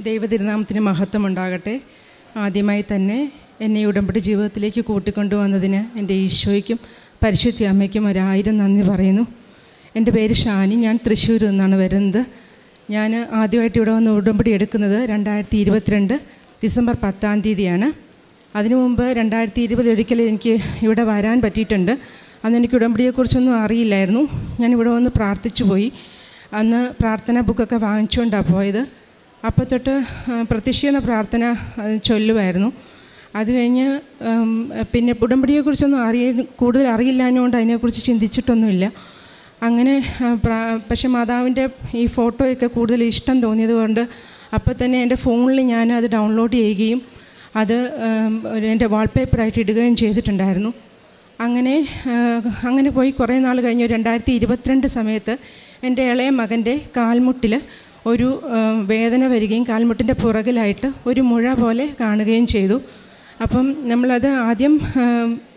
ദൈവതിരുനാമത്തിന് മഹത്വം ഉണ്ടാകട്ടെ ആദ്യമായി തന്നെ എന്നെ ഈ ഉടമ്പടി ജീവിതത്തിലേക്ക് കൂട്ടിക്കൊണ്ടുവന്നതിന് എൻ്റെ ഈശോയ്ക്കും പരിശുദ്ധി അമ്മയ്ക്കും ഒരായിരം നന്ദി പറയുന്നു എൻ്റെ പേര് ഷാനി ഞാൻ തൃശ്ശൂരിൽ നിന്നാണ് വരുന്നത് ഞാൻ ആദ്യമായിട്ട് ഇവിടെ വന്ന് ഉടമ്പടി എടുക്കുന്നത് രണ്ടായിരത്തി ഇരുപത്തിരണ്ട് ഡിസംബർ പത്താം തീയതിയാണ് അതിനു മുമ്പ് രണ്ടായിരത്തി ഇരുപത് ഒരിക്കൽ എനിക്ക് ഇവിടെ വരാൻ പറ്റിയിട്ടുണ്ട് അന്ന് എനിക്ക് ഉടമ്പടിയെക്കുറിച്ചൊന്നും അറിയില്ലായിരുന്നു ഞാൻ ഇവിടെ വന്ന് പ്രാർത്ഥിച്ചു പോയി അന്ന് പ്രാർത്ഥന ബുക്കൊക്കെ വാങ്ങിച്ചുകൊണ്ടാണ് പോയത് അപ്പോൾ തൊട്ട് ആ, പ്രത്യക്ഷീണ പ്രാർത്ഥന ആ, ചൊല്ലുമായിരുന്നു അത് കഴിഞ്ഞ് ഉം, പിന്നെ ഉടമ്പടിയെക്കുറിച്ചൊന്നും അറിയ കൂടുതൽ അറിയില്ലാഞ്ഞുകൊണ്ട് അതിനെക്കുറിച്ച് ചിന്തിച്ചിട്ടൊന്നുമില്ല അങ്ങനെ ആ, പ്രാ- പക്ഷെ മാതാവിൻ്റെ ഈ ഫോട്ടോയൊക്കെ കൂടുതൽ ഇഷ്ടം തോന്നിയത് കൊണ്ട് അപ്പോൾ തന്നെ എൻ്റെ ഫോണിൽ ഞാൻ അത് ഡൗൺലോഡ് ചെയ്യുകയും അത് ഉം, ഒരു എൻ്റെ വാൾപേപ്പറായിട്ട് ഇടുകയും ചെയ്തിട്ടുണ്ടായിരുന്നു അങ്ങനെ ആ, അങ്ങനെ പോയി കുറേ നാൾ കഴിഞ്ഞ് രണ്ടായിരത്തി ഇരുപത്തിരണ്ട് സമയത്ത് എൻ്റെ ഇളയ മകൻ്റെ കാൽമുട്ടിൽ ഒരു ആ, വേദന വരികയും കാൽമുട്ടിൻ്റെ പുറകിലായിട്ട് ഒരു മുഴ പോലെ കാണുകയും ചെയ്തു അപ്പം നമ്മളത് ആദ്യം ആ,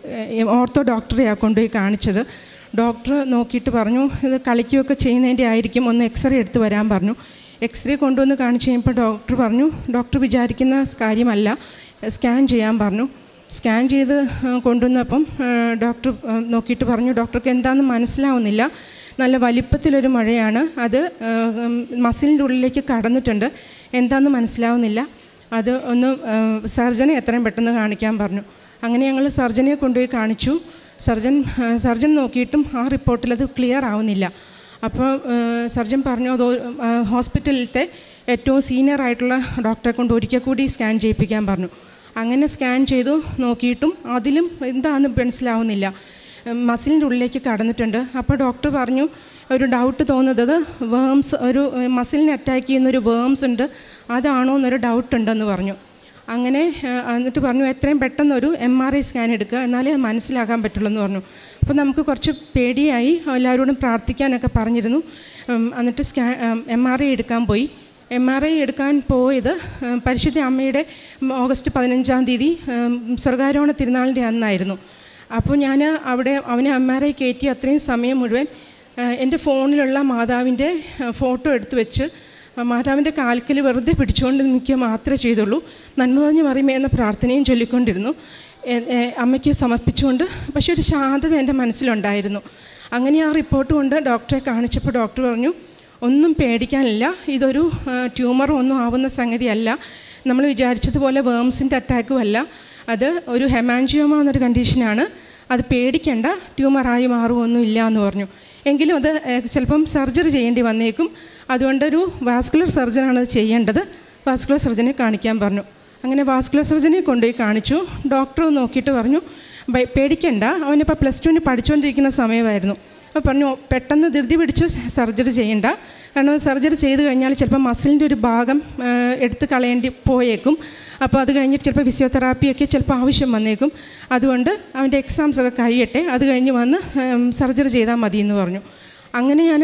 ഓർത്തോ ഡോക്ടറെയാണ് കൊണ്ടുപോയി കാണിച്ചത് ഡോക്ടർ നോക്കിയിട്ട് പറഞ്ഞു ഇത് കളിക്കുകയൊക്കെ ചെയ്യുന്നതിൻ്റെ ആയിരിക്കും ഒന്ന് എക്സ്റേ എടുത്ത് വരാൻ പറഞ്ഞു എക്സ്റേ കൊണ്ടുവന്ന് കാണിച്ച് കഴിഞ്ഞപ്പോൾ ഡോക്ടർ പറഞ്ഞു ഡോക്ടർ വിചാരിക്കുന്ന കാര്യമല്ല സ്കാൻ ചെയ്യാൻ പറഞ്ഞു സ്കാൻ ചെയ്ത് ആ, കൊണ്ടുവന്നപ്പം ആ, ഡോക്ടർ ആ, നോക്കിയിട്ട് പറഞ്ഞു ഡോക്ടർക്ക് എന്താണെന്ന് മനസ്സിലാവുന്നില്ല നല്ല വലിപ്പത്തിലൊരു മഴയാണ് അത് ആ, ഉം, മസിലിൻ്റെ ഉള്ളിലേക്ക് കടന്നിട്ടുണ്ട് എന്താണെന്ന് മനസ്സിലാവുന്നില്ല അത് ഒന്ന് ആ, സർജനെ എത്രയും പെട്ടെന്ന് കാണിക്കാൻ പറഞ്ഞു അങ്ങനെ ഞങ്ങൾ സർജനെ കൊണ്ടുപോയി കാണിച്ചു സർജൻ ആ, സർജൻ നോക്കിയിട്ടും ആ റിപ്പോർട്ടിൽ അത് ക്ലിയർ ആവുന്നില്ല അപ്പോൾ ആ, സർജൻ പറഞ്ഞു അത് ആ, ഹോസ്പിറ്റലിലത്തെ ഏറ്റവും സീനിയർ ആയിട്ടുള്ള ഡോക്ടറെ കൊണ്ട് ഒരിക്കൽ കൂടി സ്കാൻ ചെയ്യിപ്പിക്കാൻ പറഞ്ഞു അങ്ങനെ സ്കാൻ ചെയ്തു നോക്കിയിട്ടും അതിലും എന്താണെന്ന് മനസ്സിലാവുന്നില്ല മസിലിൻ്റെ ഉള്ളിലേക്ക് കടന്നിട്ടുണ്ട് അപ്പോൾ ഡോക്ടർ പറഞ്ഞു ഒരു ഡൗട്ട് തോന്നുന്നത് വേംസ് ഒരു മസിലിനെ അറ്റാക്ക് ചെയ്യുന്നൊരു വേംസ് ഉണ്ട് അതാണോ എന്നൊരു ഡൗട്ട് ഉണ്ടെന്ന് പറഞ്ഞു അങ്ങനെ ആ, എന്നിട്ട് പറഞ്ഞു എത്രയും പെട്ടെന്ന് ഒരു എം ആർ ഐ സ്കാൻ എടുക്കുക എന്നാലേ അത് മനസ്സിലാക്കാൻ പറ്റുള്ളൂ എന്ന് പറഞ്ഞു അപ്പോൾ നമുക്ക് കുറച്ച് പേടിയായി എല്ലാവരോടും പ്രാർത്ഥിക്കാനൊക്കെ പറഞ്ഞിരുന്നു ഉം, എന്നിട്ട് സ്കാ എം ആർ ഐ എടുക്കാൻ പോയി എം ആർ ഐ എടുക്കാൻ പോയത് ഉം, പരിശുദ്ധ അമ്മയുടെ ഉം, ഓഗസ്റ്റ് പതിനഞ്ചാം തീയതി ഉം, സ്വർഗാരോഹണ തിരുനാളിൻ്റെ അന്നായിരുന്നു അപ്പോൾ ഞാൻ അവിടെ അവനെ എം ആർ ഐ കയറ്റി അത്രയും സമയം മുഴുവൻ ആ, എൻ്റെ ഫോണിലുള്ള മാതാവിൻ്റെ ആ, ഫോട്ടോ എടുത്ത് വെച്ച് ആ, മാതാവിൻ്റെ കാൽക്കൽ വെറുതെ പിടിച്ചുകൊണ്ട് നിൽക്കുക മാത്രമേ ചെയ്തുള്ളൂ നന്മ നിറഞ്ഞു മറിയുമേ എന്ന പ്രാർത്ഥനയും ചൊല്ലിക്കൊണ്ടിരുന്നു എ- എ- അമ്മയ്ക്ക് സമർപ്പിച്ചുകൊണ്ട് പക്ഷേ ഒരു ശാന്തത എൻ്റെ മനസ്സിലുണ്ടായിരുന്നു അങ്ങനെ ആ റിപ്പോർട്ട് കൊണ്ട് ഡോക്ടറെ കാണിച്ചപ്പോൾ ഡോക്ടർ പറഞ്ഞു ഒന്നും പേടിക്കാനില്ല ഇതൊരു ആ, ട്യൂമറോ ഒന്നും ആവുന്ന സംഗതിയല്ല നമ്മൾ വിചാരിച്ചതുപോലെ വേംസിൻ്റെ അറ്റാക്കും അല്ല അത് ഒരു ഹെമാൻജിയോമ എന്നൊരു കണ്ടീഷനാണ് അത് പേടിക്കേണ്ട ട്യൂമറായി മാറുമൊന്നും ഇല്ല എന്ന് പറഞ്ഞു എങ്കിലും അത് ഏഹ്, ചിലപ്പം സർജറി ചെയ്യേണ്ടി വന്നേക്കും അതുകൊണ്ടൊരു വാസ്കുലർ സർജനാണ് അത് ചെയ്യേണ്ടത് വാസ്കുലർ സർജനെ കാണിക്കാൻ പറഞ്ഞു അങ്ങനെ വാസ്കുലർ സർജനെ കൊണ്ടുപോയി കാണിച്ചു ഡോക്ടർ നോക്കിയിട്ട് പറഞ്ഞു "ബൈ- പേടിക്കണ്ട അവനിപ്പോൾ പ്ലസ് ടുവിന് പഠിച്ചുകൊണ്ടിരിക്കുന്ന സമയമായിരുന്നു അപ്പോൾ പറഞ്ഞു പെട്ടെന്ന് ധൃതി പിടിച്ച് സർജറി ചെയ്യണ്ട കാരണം സർജറി ചെയ്ത് കഴിഞ്ഞാൽ ചിലപ്പോൾ മസിലിൻ്റെ ഒരു ഭാഗം ആ, എടുത്ത് കളയേണ്ടി പോയേക്കും അപ്പോൾ അത് കഴിഞ്ഞിട്ട് ചിലപ്പോൾ ഫിസിയോതെറാപ്പിയൊക്കെ ചിലപ്പോൾ ആവശ്യം വന്നേക്കും അതുകൊണ്ട് അവൻ്റെ എക്സാംസ് ഒക്കെ കഴിയട്ടെ അത് കഴിഞ്ഞ് വന്ന് സർജറി ചെയ്താൽ മതി എന്ന് പറഞ്ഞു അങ്ങനെ ഞാൻ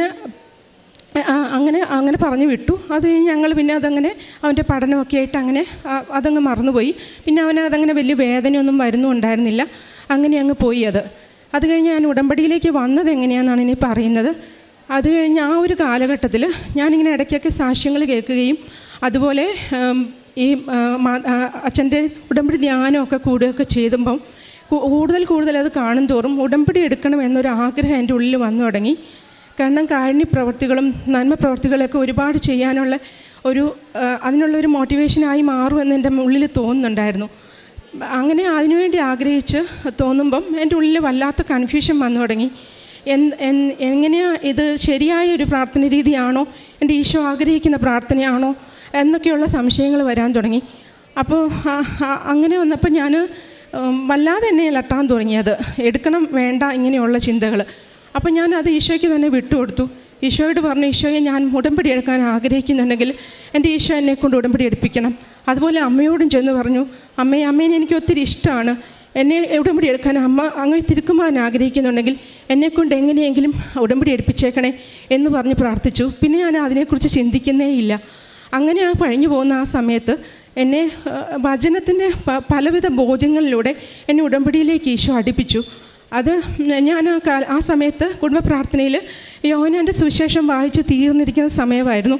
ആ, അങ്ങനെ അങ്ങനെ പറഞ്ഞു വിട്ടു അത് കഴിഞ്ഞ് ഞങ്ങൾ പിന്നെ അതങ്ങനെ അവൻ്റെ പഠനമൊക്കെ ആയിട്ട് അങ്ങനെ ആ, അതങ്ങ് മറന്നുപോയി പിന്നെ അവന് അതങ്ങനെ വലിയ വേദനയൊന്നും വരുന്നുണ്ടായിരുന്നില്ല അങ്ങനെ അങ്ങ് പോയി അത് അത് കഴിഞ്ഞ് ഞാൻ ഉടമ്പടിയിലേക്ക് വന്നത് എങ്ങനെയാണെന്നാണ് ഇനി പറയുന്നത് അത് കഴിഞ്ഞ് ആ ഒരു കാലഘട്ടത്തിൽ ഞാനിങ്ങനെ ഇടയ്ക്കൊക്കെ സാക്ഷ്യങ്ങൾ കേൾക്കുകയും അതുപോലെ ഉം, ഈ ആ, മാ- ആ, അച്ഛൻ്റെ ഉടമ്പടി ധ്യാനമൊക്കെ കൂടുകയൊക്കെ ചെയ്തുമ്പം കൂ- കൂടുതൽ കൂടുതൽ അത് കാണും തോറും ഉടമ്പടി എടുക്കണം എന്നൊരു ആഗ്രഹം എൻ്റെ ഉള്ളിൽ വന്നു തുടങ്ങി കാരണം കാരുണ്യ പ്രവർത്തികളും നന്മ പ്രവർത്തികളൊക്കെ ഒരുപാട് ചെയ്യാനുള്ള ഒരു ആ, അതിനുള്ള ഒരു മോട്ടിവേഷനായി മാറുമെന്ന് എൻ്റെ ഉള്ളിൽ തോന്നുന്നുണ്ടായിരുന്നു അങ്ങനെ അതിനുവേണ്ടി ആഗ്രഹിച്ച് തോന്നുമ്പം എൻ്റെ ഉള്ളിൽ വല്ലാത്ത കൺഫ്യൂഷൻ വന്നു തുടങ്ങി എന്ത് എൻ- എങ്ങനെയാ ഇത് ശരിയായ ഒരു പ്രാർത്ഥന രീതിയാണോ എൻ്റെ ഈശോ ആഗ്രഹിക്കുന്ന പ്രാർത്ഥനയാണോ എന്നൊക്കെയുള്ള സംശയങ്ങൾ വരാൻ തുടങ്ങി അപ്പോൾ ആ, ആ, അങ്ങനെ വന്നപ്പോൾ ഞാൻ ഉം, വല്ലാതെ എന്നെ ലട്ടാൻ തുടങ്ങിയത് എടുക്കണം വേണ്ട ഇങ്ങനെയുള്ള ചിന്തകൾ അപ്പോൾ ഞാൻ അത് ഈശോയ്ക്ക് തന്നെ വിട്ടുകൊടുത്തു ഈശോയോട് പറഞ്ഞു ഈശോയെ ഞാൻ ഉടമ്പടി എടുക്കാൻ ആഗ്രഹിക്കുന്നുണ്ടെങ്കിൽ എൻ്റെ ഈശോ എന്നെ കൊണ്ട് ഉടമ്പടി എടുപ്പിക്കണം അതുപോലെ അമ്മയോടും ചെന്ന് പറഞ്ഞു അമ്മയെ അമ്മേനെ എനിക്ക് ഒത്തിരി ഇഷ്ടമാണ് എന്നെ ഉടമ്പടി എടുക്കാൻ അമ്മ അങ്ങനെ തിരുക്കുമാൻ ആഗ്രഹിക്കുന്നുണ്ടെങ്കിൽ എന്നെക്കൊണ്ട് എങ്ങനെയെങ്കിലും ഉടമ്പടി എടുപ്പിച്ചേക്കണേ എന്ന് പറഞ്ഞ് പ്രാർത്ഥിച്ചു പിന്നെ ഞാൻ അതിനെക്കുറിച്ച് ചിന്തിക്കുന്നേ ഇല്ല അങ്ങനെ ആ കഴിഞ്ഞു പോകുന്ന ആ സമയത്ത് എന്നെ ആ, വചനത്തിൻ്റെ പ- പലവിധ ബോധ്യങ്ങളിലൂടെ എന്നെ ഉടമ്പടിയിലേക്ക് ഈശോ അടുപ്പിച്ചു അത് ഞാൻ ആ കാല ആ സമയത്ത് കുടുംബ പ്രാർത്ഥനയിൽ യോഹനാൻ്റെ സുവിശേഷം വായിച്ച് തീർന്നിരിക്കുന്ന സമയമായിരുന്നു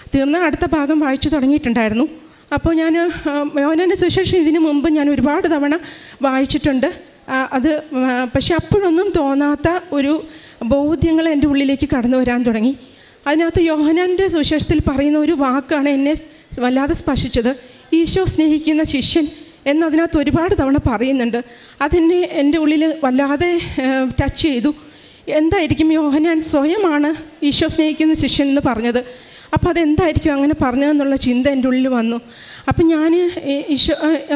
തീർന്ന അടുത്ത ഭാഗം വായിച്ചു തുടങ്ങിയിട്ടുണ്ടായിരുന്നു അപ്പോൾ ഞാൻ യോഹനാൻ്റെ സുശേഷം ഇതിനു മുമ്പ് ഞാൻ ഒരുപാട് തവണ വായിച്ചിട്ടുണ്ട് ആ, അത് ആ, പക്ഷെ അപ്പോഴൊന്നും തോന്നാത്ത ഒരു ബോധ്യങ്ങൾ എൻ്റെ ഉള്ളിലേക്ക് കടന്നു വരാൻ തുടങ്ങി അതിനകത്ത് യോഹനാൻ്റെ സുശേഷത്തിൽ പറയുന്ന ഒരു വാക്കാണ് എന്നെ വല്ലാതെ സ്പർശിച്ചത് ഈശോ സ്നേഹിക്കുന്ന ശിഷ്യൻ എന്നതിനകത്ത് ഒരുപാട് തവണ പറയുന്നുണ്ട് അതെന്നെ എൻ്റെ ഉള്ളിൽ വല്ലാതെ ടച്ച് ചെയ്തു എന്തായിരിക്കും യോഹനാൻ സ്വയമാണ് ഈശോ സ്നേഹിക്കുന്ന ശിഷ്യൻ എന്ന് പറഞ്ഞത് അപ്പോൾ അതെന്തായിരിക്കും അങ്ങനെ പറഞ്ഞതെന്നുള്ള ചിന്ത എൻ്റെ ഉള്ളിൽ വന്നു അപ്പം ഞാൻ ഈശോ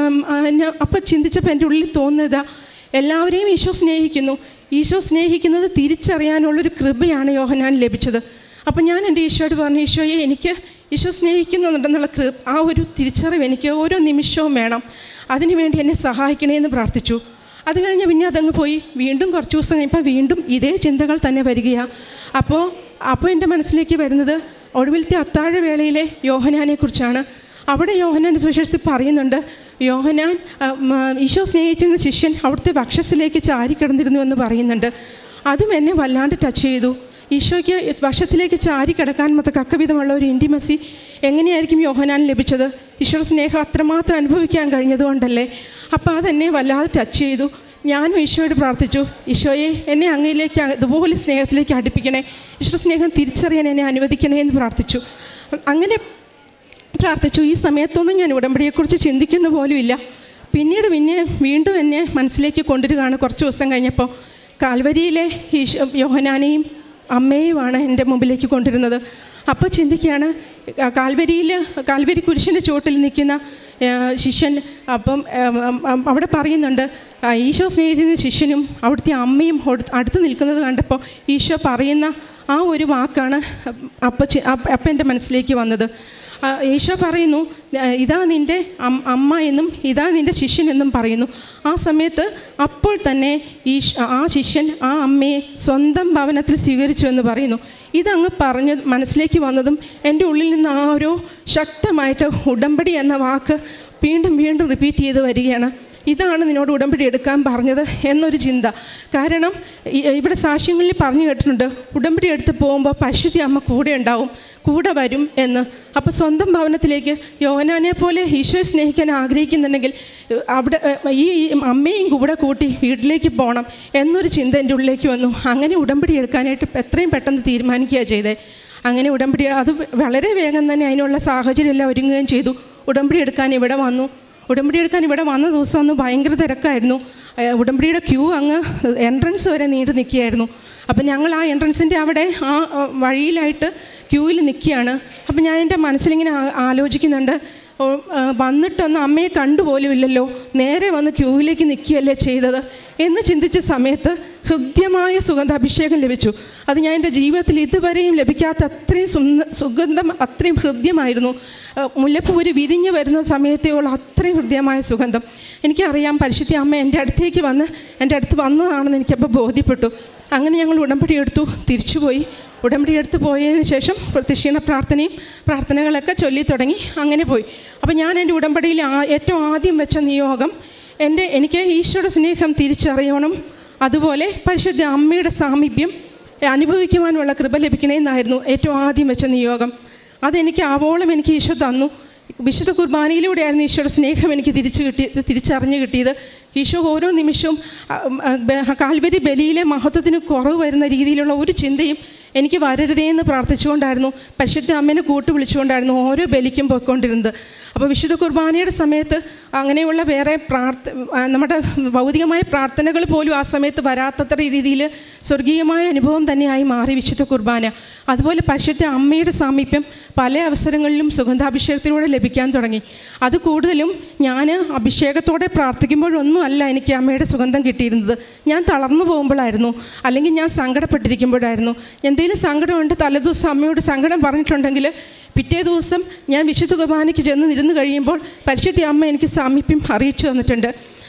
അപ്പം ചിന്തിച്ചപ്പോൾ എൻ്റെ ഉള്ളിൽ തോന്നുന്നതാ എല്ലാവരെയും ഈശോ സ്നേഹിക്കുന്നു ഈശോ സ്നേഹിക്കുന്നത് തിരിച്ചറിയാനുള്ളൊരു കൃപയാണ് യോഹനാൻ ലഭിച്ചത് അപ്പം ഞാൻ എൻ്റെ ഈശോയോട് പറഞ്ഞു ഈശോയെ എനിക്ക് ഈശോ സ്നേഹിക്കുന്നുണ്ടെന്നുള്ള കൃ ആ ഒരു തിരിച്ചറിവ് എനിക്ക് ഓരോ നിമിഷവും വേണം അതിനുവേണ്ടി എന്നെ സഹായിക്കണേ എന്ന് പ്രാർത്ഥിച്ചു അത് കഴിഞ്ഞ് പിന്നെ അതങ്ങ് പോയി വീണ്ടും കുറച്ച് ദിവസം കഴിഞ്ഞപ്പോൾ വീണ്ടും ഇതേ ചിന്തകൾ തന്നെ വരികയാണ് അപ്പോൾ അപ്പോൾ എൻ്റെ മനസ്സിലേക്ക് വരുന്നത് ഒടുവിലത്തെ അത്താഴ വേളയിലെ യോഹനാനെക്കുറിച്ചാണ് അവിടെ യോഹനാൻ്റെ സുവിശേഷത്തിൽ പറയുന്നുണ്ട് യോഹനാൻ ആ, മ, ഈശോ സ്നേഹിച്ചിരുന്ന ശിഷ്യൻ അവിടുത്തെ വക്ഷസിലേക്ക് ചാരിക്കിടന്നിരുന്നു എന്ന് പറയുന്നുണ്ട് അതും എന്നെ വല്ലാണ്ട് ടച്ച് ചെയ്തു ഈശോയ്ക്ക് വശത്തിലേക്ക് ചാരി കിടക്കാൻ തക്കവിധമുള്ള ഒരു ഇൻറ്റിമസി എങ്ങനെയായിരിക്കും യോഹനാൻ ലഭിച്ചത് ഈശ്വര സ്നേഹം അത്രമാത്രം അനുഭവിക്കാൻ കഴിഞ്ഞതുകൊണ്ടല്ലേ അപ്പോൾ അതെന്നെ വല്ലാതെ ടച്ച് ചെയ്തു ഞാനും ഈശോയോട് പ്രാർത്ഥിച്ചു ഈശോയെ എന്നെ അങ്ങയിലേക്ക് അതുപോലെ സ്നേഹത്തിലേക്ക് അടുപ്പിക്കണേ ഈശ്വര സ്നേഹം തിരിച്ചറിയാൻ എന്നെ അനുവദിക്കണേ എന്ന് പ്രാർത്ഥിച്ചു അങ്ങനെ പ്രാർത്ഥിച്ചു ഈ സമയത്തൊന്നും ഞാൻ ഉടമ്പടിയെക്കുറിച്ച് ചിന്തിക്കുന്ന പോലും ഇല്ല പിന്നീട് പിന്നെ വീണ്ടും എന്നെ മനസ്സിലേക്ക് കൊണ്ടുവരികയാണ് കുറച്ച് ദിവസം കഴിഞ്ഞപ്പോൾ കാൽവരിയിലെ ഈശോ യോഹനാനെയും അമ്മയുമാണ് എൻ്റെ മുമ്പിലേക്ക് കൊണ്ടുവരുന്നത് അപ്പോൾ ചിന്തിക്കുകയാണ് ആ കാൽവരിയിൽ കാൽവരി കുരിശിൻ്റെ ചുവട്ടിൽ നിൽക്കുന്ന ആ, ശിഷ്യൻ അപ്പം ഉം, ഉം, ഉം, അവിടെ പറയുന്നുണ്ട് ആ, ഈശോ സ്നേഹിക്കുന്ന ശിഷ്യനും അവിടുത്തെ അമ്മയും ഒട്- അടുത്ത് നിൽക്കുന്നത് കണ്ടപ്പോൾ ഈശോ പറയുന്ന ആ ഒരു വാക്കാണ് അപ്പം അപ്പം എൻ്റെ മനസ്സിലേക്ക് വന്നത് ആ, ഈശോ പറയുന്നു "ആ, ഇതാ നിൻ്റെ അം- അമ്മ എന്നും ഇതാ നിൻ്റെ ശിഷ്യൻ എന്നും പറയുന്നു ആ സമയത്ത് അപ്പോൾ തന്നെ ഈ ശ്- ആ ശിഷ്യൻ ആ അമ്മയെ സ്വന്തം ഭവനത്തിൽ സ്വീകരിച്ചു എന്ന് പറയുന്നു ഇതങ്ങ് പറഞ്ഞ് മനസ്സിലേക്ക് വന്നതും എൻ്റെ ഉള്ളിൽ നിന്ന് ആ ഒരു ശക്തമായിട്ട് ഉടമ്പടി എന്ന വാക്ക് വീണ്ടും വീണ്ടും റിപ്പീറ്റ് ചെയ്ത് വരികയാണ് ഇതാണ് നിന്നോട് ഉടമ്പടി എടുക്കാൻ പറഞ്ഞത് എന്നൊരു ചിന്ത കാരണം ഈ- ഇവിടെ സാക്ഷ്യങ്ങളിൽ പറഞ്ഞു കേട്ടിട്ടുണ്ട് ഉടമ്പടി എടുത്ത് പോകുമ്പോൾ പരിശുദ്ധി അമ്മ കൂടെ ഉണ്ടാവും കൂടെ വരും എന്ന് അപ്പോൾ സ്വന്തം ഭവനത്തിലേക്ക് യോഹനാനെ പോലെ ഈശോയെ സ്നേഹിക്കാൻ ആഗ്രഹിക്കുന്നുണ്ടെങ്കിൽ ഏഹ്, അവിടെ ഏഹ്, ഈ ഈ അമ്മയും കൂടെ കൂട്ടി വീട്ടിലേക്ക് പോകണം എന്നൊരു ചിന്ത എൻ്റെ ഉള്ളിലേക്ക് വന്നു അങ്ങനെ ഉടമ്പടി എടുക്കാനായിട്ട് എത്രയും പെട്ടെന്ന് തീരുമാനിക്കുക ചെയ്തേ അങ്ങനെ ഉടമ്പടി അത് വളരെ വേഗം തന്നെ അതിനുള്ള സാഹചര്യമെല്ലാം ഒരുങ്ങുകയും ചെയ്തു ഉടമ്പടി എടുക്കാൻ ഇവിടെ വന്നു ഉടമ്പടി എടുക്കാൻ ഇവിടെ വന്ന ദിവസം അന്ന് ഭയങ്കര തിരക്കായിരുന്നു ഏഹ് ഉടമ്പടിയുടെ ക്യൂ അങ്ങ് എൻട്രൻസ് വരെ നീണ്ടു നിൽക്കുകയായിരുന്നു അപ്പം ഞങ്ങൾ ആ എൻട്രൻസിൻ്റെ അവിടെ ആ ആ, വഴിയിലായിട്ട് ക്യൂവിൽ നിൽക്കുകയാണ് അപ്പം ഞാൻ എൻ്റെ മനസ്സിലിങ്ങനെ ആ- ആലോചിക്കുന്നുണ്ട് ഓ, ആ, വന്നിട്ടൊന്ന് അമ്മയെ കണ്ടുപോലും ഇല്ലല്ലോ നേരെ വന്ന് ക്യൂവിലേക്ക് നിൽക്കുകയല്ലേ ചെയ്തത് എന്ന് ചിന്തിച്ച സമയത്ത് ഹൃദ്യമായ സുഗന്ധാഭിഷേകം ലഭിച്ചു അത് ഞാൻ എൻ്റെ ജീവിതത്തിൽ ഇതുവരെയും ലഭിക്കാത്ത അത്രയും സുന്ദ സുഗന്ധം അത്രയും ഹൃദ്യമായിരുന്നു ആ, മുല്ലപ്പൂ ഒരു വിരിഞ്ഞ് വരുന്ന സമയത്തെയോളം അത്രയും ഹൃദ്യമായ സുഗന്ധം എനിക്കറിയാം പരിശുദ്ധി അമ്മ എൻ്റെ അടുത്തേക്ക് വന്ന് എൻ്റെ അടുത്ത് വന്നതാണെന്ന് എനിക്കപ്പോൾ ബോധ്യപ്പെട്ടു അങ്ങനെ ഞങ്ങൾ ഉടമ്പടി എടുത്തു തിരിച്ചുപോയി ഉടമ്പടി എടുത്ത് പോയതിന് ശേഷം പ്രത്യക്ഷീണ പ്രാർത്ഥനയും പ്രാർത്ഥനകളൊക്കെ ചൊല്ലി തുടങ്ങി അങ്ങനെ പോയി അപ്പോൾ ഞാൻ എൻ്റെ ഉടമ്പടിയിൽ ആ- ഏറ്റവും ആദ്യം വെച്ച നിയോഗം എൻ്റെ എനിക്ക് ഈശോയുടെ സ്നേഹം തിരിച്ചറിയണം അതുപോലെ പരിശുദ്ധ അമ്മയുടെ സാമീപ്യം അനുഭവിക്കുവാനുള്ള കൃപ ലഭിക്കണമെന്നായിരുന്നു ഏറ്റവും ആദ്യം വെച്ച നിയോഗം അതെനിക്ക് ആവോളം എനിക്ക് ഈശോ തന്നു വിശുദ്ധ കുർബാനയിലൂടെയായിരുന്നു ഈശോയുടെ സ്നേഹം എനിക്ക് തിരിച്ചു കിട്ടി തിരിച്ചറിഞ്ഞു കിട്ടിയത് ഈശോ ഓരോ നിമിഷവും ആ, ഉം, ആ, ബ- കാൽവരി ബലിയിലെ മഹത്വത്തിന് കുറവ് വരുന്ന രീതിയിലുള്ള ഒരു ചിന്തയും എനിക്ക് വരരുതേ എന്ന് പ്രാർത്ഥിച്ചുകൊണ്ടായിരുന്നു പരിശുദ്ധ അമ്മേനെ കൂട്ട് വിളിച്ചുകൊണ്ടായിരുന്നു ഓരോ ബലിക്കും പോയിക്കൊണ്ടിരുന്നത് അപ്പോൾ വിശുദ്ധ കുർബാനയുടെ സമയത്ത് അങ്ങനെയുള്ള വേറെ പ്രാർത്ഥ ആ, നമ്മുടെ ഭൗതികമായ പ്രാർത്ഥനകൾ പോലും ആ സമയത്ത് വരാത്തത്ര രീതിയിൽ സ്വർഗീയമായ അനുഭവം തന്നെയായി മാറി വിശുദ്ധ കുർബാന അതുപോലെ പരിശുദ്ധ അമ്മയുടെ സാമീപ്യം പല അവസരങ്ങളിലും സുഗന്ധാഭിഷേകത്തിലൂടെ ലഭിക്കാൻ തുടങ്ങി അത് കൂടുതലും ഞാൻ അഭിഷേകത്തോടെ പ്രാർത്ഥിക്കുമ്പോഴൊന്നും അല്ല എനിക്ക് അമ്മയുടെ സുഗന്ധം കിട്ടിയിരുന്നത് ഞാൻ തളർന്നു പോകുമ്പോഴായിരുന്നു അല്ലെങ്കിൽ ഞാൻ സങ്കടപ്പെട്ടിരിക്കുമ്പോഴായിരുന്നു എന്തെങ്കിലും സങ്കടമുണ്ട് തലേദിവസം അമ്മയോട് സങ്കടം പറഞ്ഞിട്ടുണ്ടെങ്കിൽ പിറ്റേ ദിവസം ഞാൻ വിശുദ്ധ കുർബാനയ്ക്ക് ചെന്ന് ഇരുന്ന് കഴിയുമ്പോൾ പരിശുദ്ധ അമ്മ എനിക്ക് സാമീപ്യം അറിയിച്ചു തന്നിട്ടുണ്ട്